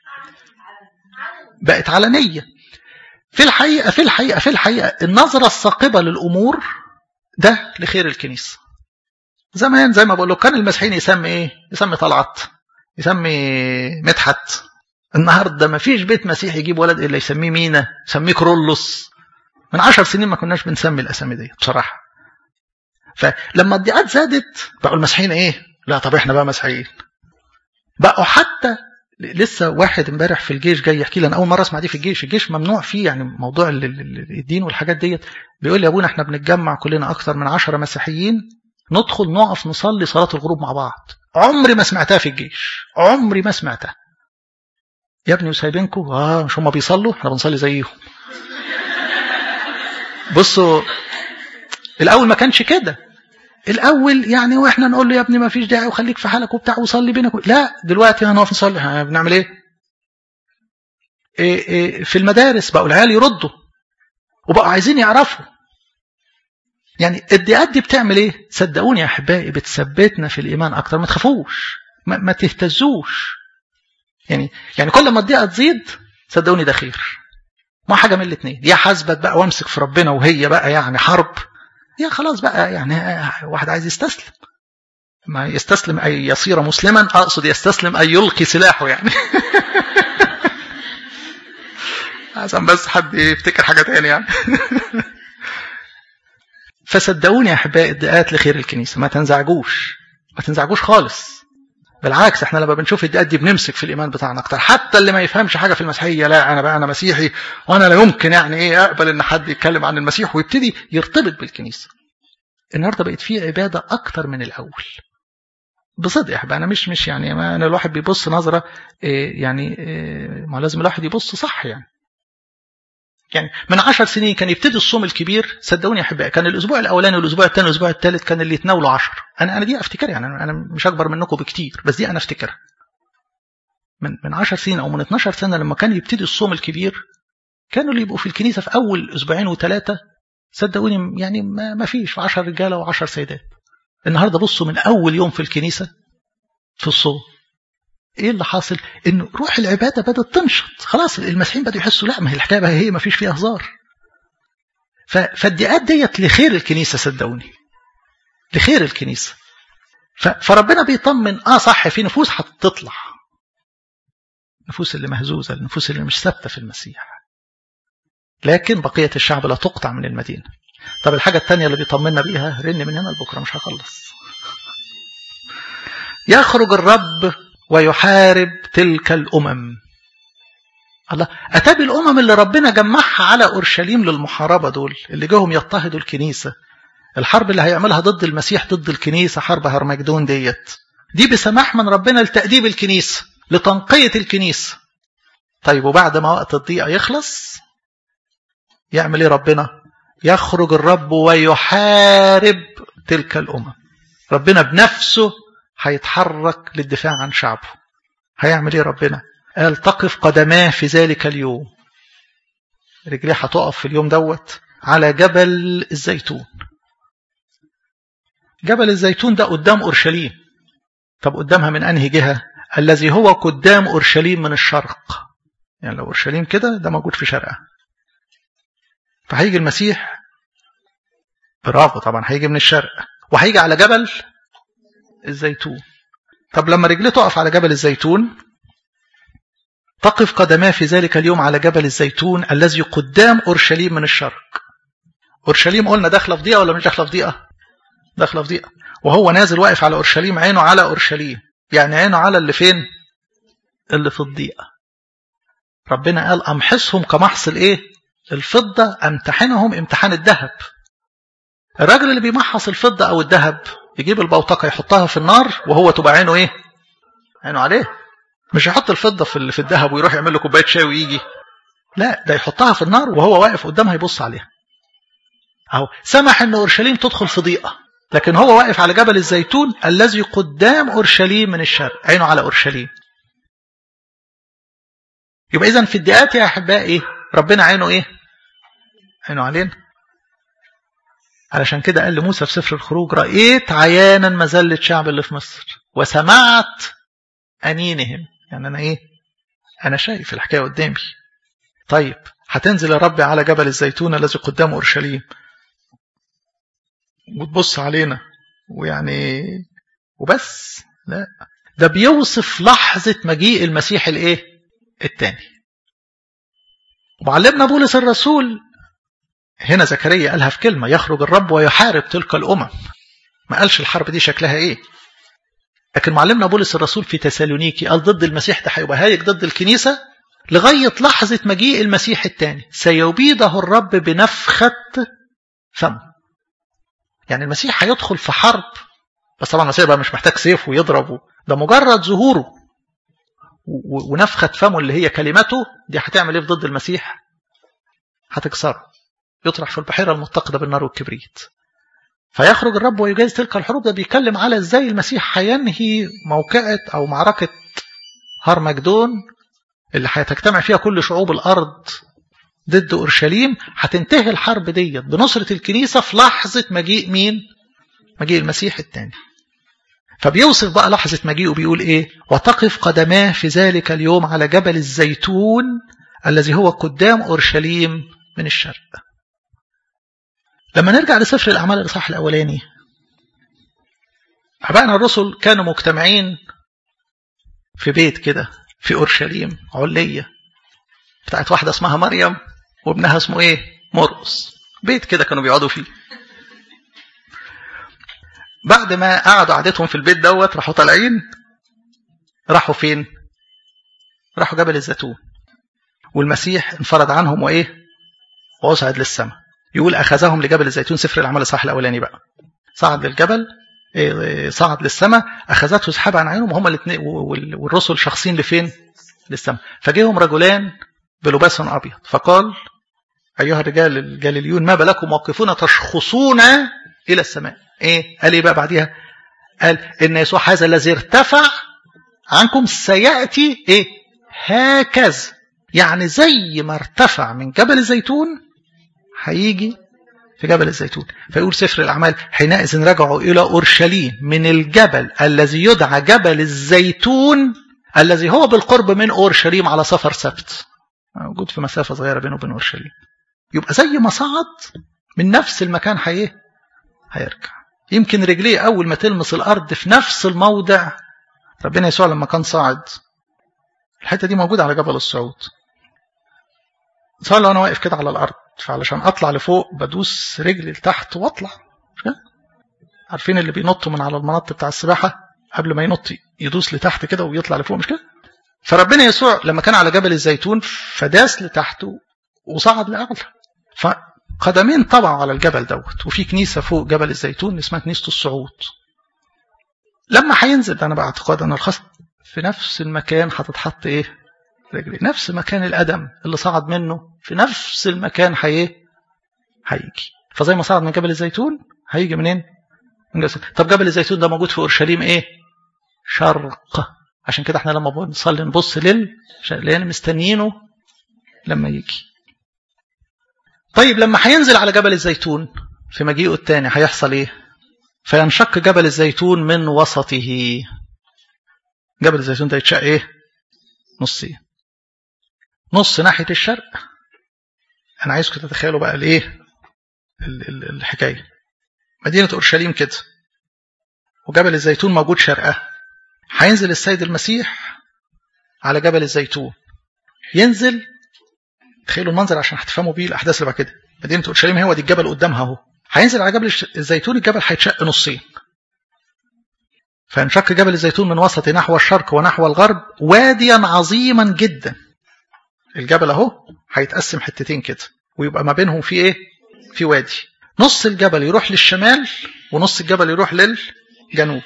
Speaker 1: بقت علنيه في الحقيقة في الحقيقة في الحقيقة النظرة الثاقبة للأمور ده لخير الكنيسة زمان زي ما بقول له كان المسيحيين يسمي ايه يسمي طلعت يسمي مدحت النهارده ما فيش بيت مسيحي يجيب ولد الا يسميه مينا يسميه كرولوس من عشر سنين ما كناش بنسمي الاسامي دي بصراحه فلما الضيقات زادت بقوا المسيحيين ايه لا طب احنا بقى مسيحيين بقوا حتى لسه واحد امبارح في الجيش جاي يحكي لي انا اول مره اسمع دي في الجيش الجيش ممنوع فيه يعني موضوع الدين والحاجات ديت بيقول لي يا ابونا احنا بنتجمع كلنا اكثر من عشرة مسيحيين ندخل نقف نصلي صلاه الغروب مع بعض عمري ما سمعتها في الجيش عمري ما سمعتها يا ابني وسايبينكم اه مش هم بيصلوا احنا بنصلي زيهم بصوا الاول ما كانش كده الاول يعني واحنا نقول له يا ابني ما فيش داعي وخليك في حالك وبتاع وصلي بينك لا دلوقتي هنقف نصلي بنعمل ايه؟ إيه, إيه في المدارس بقوا العيال يردوا وبقوا عايزين يعرفوا يعني الضيقات دي بتعمل ايه؟ صدقوني يا احبائي بتثبتنا في الايمان اكتر ما تخافوش ما, ما تهتزوش يعني يعني كل ما الضيقه تزيد صدقوني ده خير ما حاجه من الاثنين يا حاسبت بقى وامسك في ربنا وهي بقى يعني حرب يا خلاص بقى يعني واحد عايز يستسلم ما يستسلم أي يصير مسلما أقصد يستسلم أي يلقي سلاحه يعني عشان بس حد يفتكر حاجة تاني يعني فصدقوني يا أحبائي الدقات لخير الكنيسة ما تنزعجوش ما تنزعجوش خالص بالعكس احنا لما بنشوف الدقات دي بنمسك في الايمان بتاعنا اكتر حتى اللي ما يفهمش حاجه في المسيحيه لا انا بقى انا مسيحي وانا لا يمكن يعني ايه اقبل ان حد يتكلم عن المسيح ويبتدي يرتبط بالكنيسه النهارده بقت في عباده اكتر من الاول بصدق يا احبائي انا مش مش يعني ما انا الواحد بيبص نظره إيه يعني إيه ما لازم الواحد يبص صح يعني يعني من عشر سنين كان يبتدي الصوم الكبير صدقوني يا احبائي كان الاسبوع الاولاني والاسبوع الثاني والاسبوع الثالث كان اللي يتناولوا عشر انا انا دي افتكر يعني انا مش اكبر منكم بكتير بس دي انا افتكرها من من 10 سنين او من 12 سنه لما كان يبتدي الصوم الكبير كانوا اللي يبقوا في الكنيسه في اول اسبوعين وثلاثه صدقوني يعني ما, ما فيش 10 رجاله و10 سيدات النهارده بصوا من اول يوم في الكنيسه في الصوم ايه اللي حاصل ان روح العباده بدات تنشط خلاص المسيحيين بدأوا يحسوا لا ما هي الحكايه بقى هي ما فيش فيها هزار فالدقات ديت لخير الكنيسه صدقوني لخير الكنيسه فربنا بيطمن اه صح في نفوس هتطلع النفوس اللي مهزوزه النفوس اللي مش ثابته في المسيح لكن بقية الشعب لا تقطع من المدينة طب الحاجة الثانية اللي بيطمنا بيها رن من هنا لبكرة مش هخلص يخرج الرب ويحارب تلك الأمم الله أتابي الأمم اللي ربنا جمعها على أورشليم للمحاربة دول اللي جاهم يضطهدوا الكنيسة الحرب اللي هيعملها ضد المسيح ضد الكنيسة حرب هرمجدون ديت دي بسماح من ربنا لتأديب الكنيسة لتنقية الكنيسة طيب وبعد ما وقت الضيقة يخلص يعمل ايه ربنا يخرج الرب ويحارب تلك الأمم ربنا بنفسه هيتحرك للدفاع عن شعبه هيعمل ايه ربنا قال تقف قدماه في ذلك اليوم رجليه هتقف في اليوم دوت على جبل الزيتون جبل الزيتون ده قدام أورشليم طب قدامها من أنهي جهة الذي هو قدام أورشليم من الشرق يعني لو أورشليم كده ده موجود في شرقها فهيجي المسيح برافو طبعا هيجي من الشرق وهيجي على جبل الزيتون طب لما رجليه تقف على جبل الزيتون تقف قدماه في ذلك اليوم على جبل الزيتون الذي قدام أورشليم من الشرق أورشليم قلنا داخله في ضيقة ولا مش داخله في ضيقة داخله في ضيقة وهو نازل واقف على أورشليم عينه على أورشليم يعني عينه على اللي فين اللي في الضيقة ربنا قال أمحصهم كمحص الإيه الفضة أمتحنهم امتحان الذهب الراجل اللي بيمحص الفضة أو الذهب يجيب البوتقة يحطها في النار وهو تبقى عينه إيه عينه عليه مش يحط الفضة في في الذهب ويروح يعمل له كوباية شاي ويجي لا ده يحطها في النار وهو واقف قدامها يبص عليها أهو سمح أن أورشليم تدخل في ضيقة لكن هو واقف على جبل الزيتون الذي قدام أورشليم من الشرق عينه على أورشليم يبقى إذن في الدقات يا أحبائي ربنا عينه إيه عينه علينا علشان كده قال لموسى في سفر الخروج رأيت عيانا مزلة شعب اللي في مصر وسمعت أنينهم يعني أنا إيه أنا شايف الحكاية قدامي طيب هتنزل يا رب على جبل الزيتون الذي قدام أورشليم وتبص علينا ويعني وبس لا ده بيوصف لحظة مجيء المسيح الايه التاني وعلمنا بولس الرسول هنا زكريا قالها في كلمة يخرج الرب ويحارب تلك الأمم ما قالش الحرب دي شكلها ايه لكن معلمنا بولس الرسول في تسالونيكي قال ضد المسيح ده هيبقى هايج ضد الكنيسة لغاية لحظة مجيء المسيح الثاني سيبيده الرب بنفخة فمه يعني المسيح هيدخل في حرب بس طبعا المسيح بقى مش محتاج سيف ويضربه ده مجرد ظهوره ونفخة فمه اللي هي كلمته دي هتعمل ايه ضد المسيح هتكسره يطرح في البحيرة المتقدة بالنار والكبريت فيخرج الرب ويجاز تلك الحروب ده بيتكلم على ازاي المسيح هينهي موقعة او معركة هرمجدون اللي هتجتمع فيها كل شعوب الارض ضد اورشليم هتنتهي الحرب ديت بنصرة الكنيسة في لحظة مجيء مين؟ مجيء المسيح الثاني. فبيوصف بقى لحظة مجيئه بيقول ايه؟ وتقف قدماه في ذلك اليوم على جبل الزيتون الذي هو قدام اورشليم من الشرق. لما نرجع لسفر الأعمال الإصحاح الأولاني أبائنا الرسل كانوا مجتمعين في بيت كده في أورشليم علية بتاعت واحدة اسمها مريم وابنها اسمه إيه مرقس بيت كده كانوا بيقعدوا فيه بعد ما قعدوا قعدتهم في البيت دوت راحوا طالعين راحوا فين راحوا جبل الزيتون والمسيح انفرد عنهم وإيه وأصعد للسماء يقول أخذهم لجبل الزيتون سفر الأعمال الصح الأولاني بقى صعد للجبل صعد للسماء أخذته سحابة عن عينهم وهم الاثنين والرسل شخصين لفين للسماء فجيهم رجلان بلباس أبيض فقال أيها الرجال الجليليون ما بلكم موقفون تشخصون إلى السماء إيه قال إيه بقى بعديها قال إن يسوع هذا الذي ارتفع عنكم سيأتي إيه هكذا يعني زي ما ارتفع من جبل الزيتون هيجي في جبل الزيتون فيقول سفر الأعمال حينئذ رجعوا إلى أورشليم من الجبل الذي يدعى جبل الزيتون الذي هو بالقرب من أورشليم على سفر سبت موجود في مسافة صغيرة بينه وبين أورشليم يبقى زي ما صعد من نفس المكان هيه هيرجع يمكن رجليه أول ما تلمس الأرض في نفس الموضع ربنا يسوع لما كان صاعد الحتة دي موجودة على جبل الصعود صار لو انا واقف كده على الارض فعلشان اطلع لفوق بدوس رجلي لتحت واطلع عارفين اللي بينطوا من على المنط بتاع السباحه قبل ما ينط يدوس لتحت كده ويطلع لفوق مش كده فربنا يسوع لما كان على جبل الزيتون فداس لتحت وصعد لاعلى فقدمين طبعا على الجبل دوت وفي كنيسه فوق جبل الزيتون اسمها كنيسه الصعود لما هينزل انا باعتقاد انا الخاص في نفس المكان هتتحط ايه رجلي نفس مكان القدم اللي صعد منه في نفس المكان هي هيجي فزي ما صعد من جبل الزيتون هيجي منين من جبل طب جبل الزيتون ده موجود في اورشليم ايه شرق عشان كده احنا لما بنصلي نبص لل لان مستنيينه لما يجي طيب لما هينزل على جبل الزيتون في مجيئه الثاني هيحصل ايه فينشق جبل الزيتون من وسطه جبل الزيتون ده يتشق ايه نصين نص ناحية الشرق أنا عايزكم تتخيلوا بقى الإيه الحكاية مدينة أورشليم كده وجبل الزيتون موجود شرقها هينزل السيد المسيح على جبل الزيتون ينزل تخيلوا المنظر عشان هتفهموا بيه الأحداث اللي بعد كده مدينة أورشليم هو دي الجبل قدامها أهو هينزل على جبل الزيتون الجبل هيتشق نصين فانشق جبل الزيتون من وسط نحو الشرق ونحو الغرب واديا عظيما جدا الجبل اهو هيتقسم حتتين كده ويبقى ما بينهم في ايه في وادي نص الجبل يروح للشمال ونص الجبل يروح للجنوب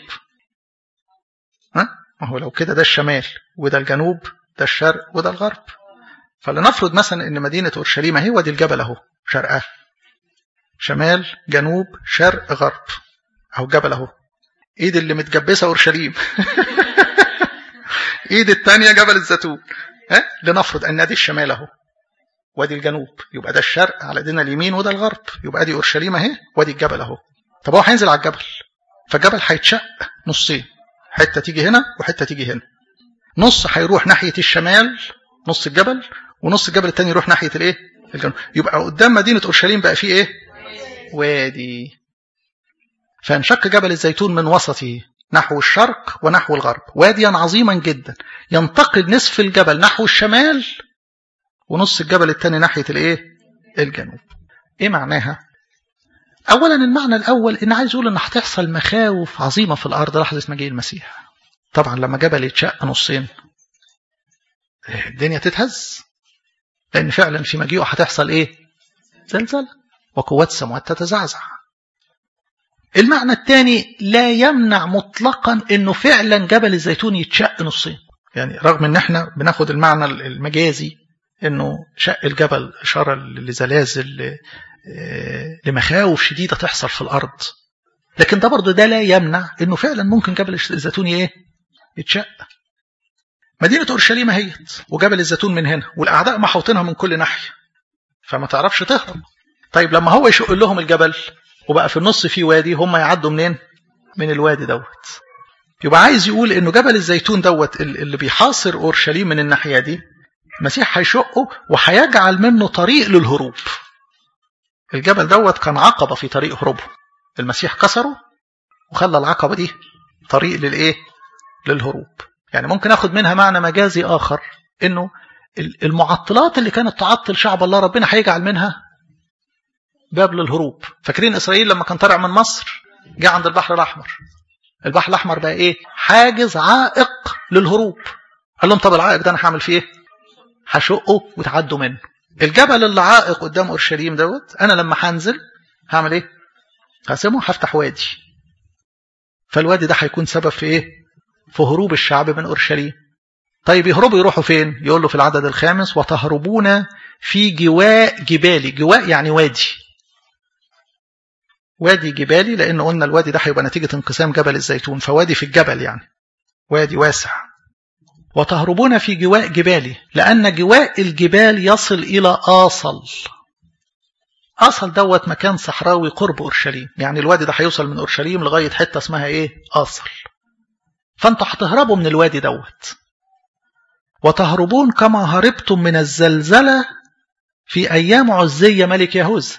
Speaker 1: ها ما هو لو كده ده الشمال وده الجنوب ده الشرق وده الغرب فلنفرض مثلا ان مدينه اورشليم اهي وادي الجبل اهو شرقها شمال جنوب شرق غرب اهو الجبل اهو ايد اللي متجبسه اورشليم ايد الثانيه جبل الزيتون ها لنفرض ان ادي الشمال اهو وادي الجنوب يبقى ده الشرق على ايدينا اليمين وده الغرب يبقى ادي اورشليم اهي وادي الجبل اهو طب هو هينزل على الجبل فالجبل هيتشق نصين حته تيجي هنا وحته تيجي هنا نص هيروح ناحيه الشمال نص الجبل ونص الجبل الثاني يروح ناحيه الايه الجنوب يبقى قدام مدينه اورشليم بقى فيه ايه وادي فانشق جبل الزيتون من وسطه نحو الشرق ونحو الغرب واديا عظيما جدا ينتقل نصف الجبل نحو الشمال ونص الجبل الثاني ناحية الايه الجنوب ايه معناها اولا المعنى الاول ان عايز يقول ان هتحصل مخاوف عظيمة في الارض لحظة مجيء المسيح طبعا لما جبل يتشق نصين الدنيا تتهز لان فعلا في مجيئه هتحصل ايه زلزال وقوات السماوات تتزعزع المعنى الثاني لا يمنع مطلقا انه فعلا جبل الزيتون يتشق نصين يعني رغم ان احنا بناخد المعنى المجازي انه شق الجبل اشاره لزلازل لمخاوف شديده تحصل في الارض لكن ده برضه ده لا يمنع انه فعلا ممكن جبل الزيتون ايه يتشق مدينه اورشليم اهيت وجبل الزيتون من هنا والاعداء محوطينها من كل ناحيه فما تعرفش تهرب طيب لما هو يشق لهم الجبل وبقى في النص في وادي هم يعدوا منين من الوادي دوت يبقى عايز يقول انه جبل الزيتون دوت اللي بيحاصر اورشليم من الناحيه دي المسيح هيشقه وهيجعل منه طريق للهروب الجبل دوت كان عقبه في طريق هروبه المسيح كسره وخلى العقبه دي طريق للايه للهروب يعني ممكن اخد منها معنى مجازي اخر انه المعطلات اللي كانت تعطل شعب الله ربنا هيجعل منها باب للهروب فاكرين اسرائيل لما كان طالع من مصر جه عند البحر الاحمر البحر الاحمر بقى ايه حاجز عائق للهروب قال لهم طب العائق ده انا هعمل فيه ايه هشقه وتعدوا منه الجبل اللي عائق قدام اورشليم دوت انا لما هنزل هعمل ايه هقسمه هفتح وادي فالوادي ده هيكون سبب في ايه في هروب الشعب من اورشليم طيب يهربوا يروحوا فين يقول له في العدد الخامس وتهربون في جواء جبالي جواء يعني وادي وادي جبالي لان قلنا الوادي ده هيبقى نتيجه انقسام جبل الزيتون فوادي في الجبل يعني وادي واسع وتهربون في جواء جبالي لان جواء الجبال يصل الى اصل اصل دوت مكان صحراوي قرب اورشليم يعني الوادي ده هيوصل من اورشليم لغايه حته اسمها ايه اصل فانتوا هتهربوا من الوادي دوت وتهربون كما هربتم من الزلزله في ايام عزيه ملك يهوذا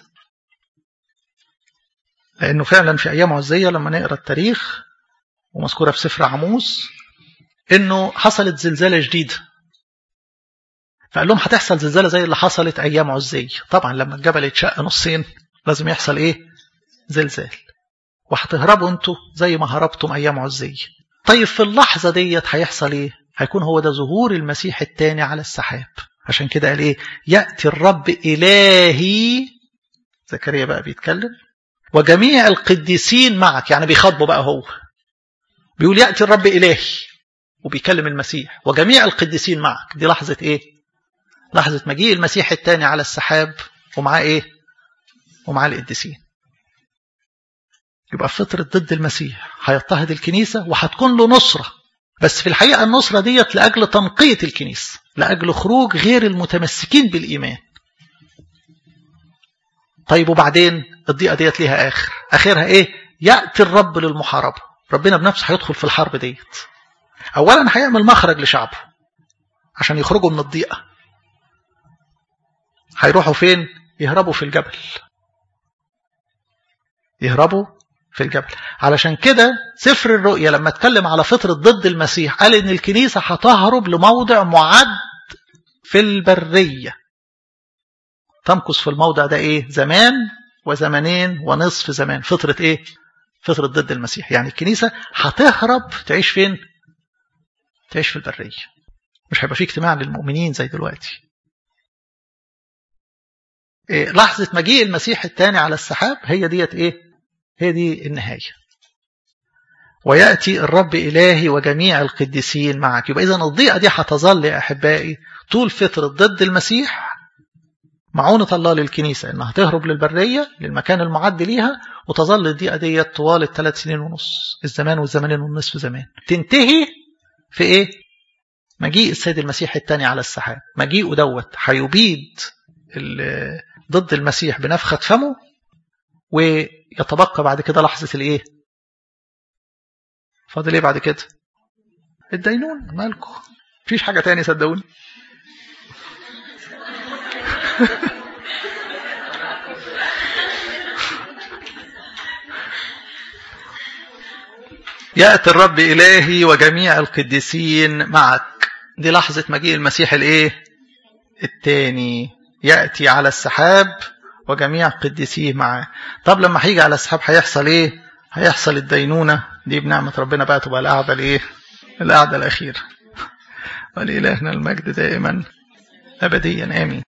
Speaker 1: لأنه فعلا في أيام عزية لما نقرأ التاريخ ومذكورة في سفر عموس إنه حصلت زلزالة جديدة فقال لهم هتحصل زلزالة زي اللي حصلت أيام عزية طبعا لما الجبل يتشق نصين لازم يحصل إيه زلزال وهتهربوا انتوا زي ما هربتم أيام عزية طيب في اللحظة ديت هيحصل إيه هيكون هو ده ظهور المسيح الثاني على السحاب عشان كده قال إيه يأتي الرب إلهي زكريا بقى بيتكلم وجميع القديسين معك يعني بيخاطبوا بقى هو بيقول يأتي الرب إلهي وبيكلم المسيح وجميع القديسين معك دي لحظة إيه لحظة مجيء المسيح الثاني على السحاب ومعاه إيه ومعاه القديسين يبقى فترة ضد المسيح هيضطهد الكنيسة وهتكون له نصرة بس في الحقيقة النصرة ديت لأجل تنقية الكنيسة لأجل خروج غير المتمسكين بالإيمان طيب وبعدين الضيقة ديت ليها آخر آخرها إيه يأتي الرب للمحاربة ربنا بنفسه هيدخل في الحرب ديت أولا هيعمل مخرج لشعبه عشان يخرجوا من الضيقة هيروحوا فين يهربوا في الجبل يهربوا في الجبل علشان كده سفر الرؤيا لما اتكلم على فترة ضد المسيح قال ان الكنيسة هتهرب لموضع معد في البرية تمكث في الموضع ده ايه زمان وزمانين ونصف زمان فترة ايه فترة ضد المسيح يعني الكنيسة هتهرب تعيش فين تعيش في البرية مش هيبقى في اجتماع للمؤمنين زي دلوقتي إيه لحظة مجيء المسيح الثاني على السحاب هي ديت ايه هي دي النهاية ويأتي الرب إلهي وجميع القديسين معك يبقى إذا الضيقة دي هتظل يا أحبائي طول فترة ضد المسيح معونة الله للكنيسة إنها تهرب للبرية للمكان المعد ليها وتظل الضيقة دي طوال الثلاث سنين ونص الزمان والزمانين والنصف زمان تنتهي في إيه؟ مجيء السيد المسيح الثاني على السحاب مجيئه دوت هيبيد ضد المسيح بنفخة فمه ويتبقى بعد كده لحظة الايه فاضل ايه بعد كده الدينون مالكم مفيش حاجة تاني صدقوني يأتي الرب إلهي وجميع القديسين معك دي لحظة مجيء المسيح الايه التاني يأتي على السحاب وجميع قديسيه معاه طب لما هيجي على السحاب هيحصل ايه هيحصل الدينونة دي بنعمة ربنا بقى تبقى القعدة الايه القعدة الأخيرة ولإلهنا المجد دائما أبديا آمين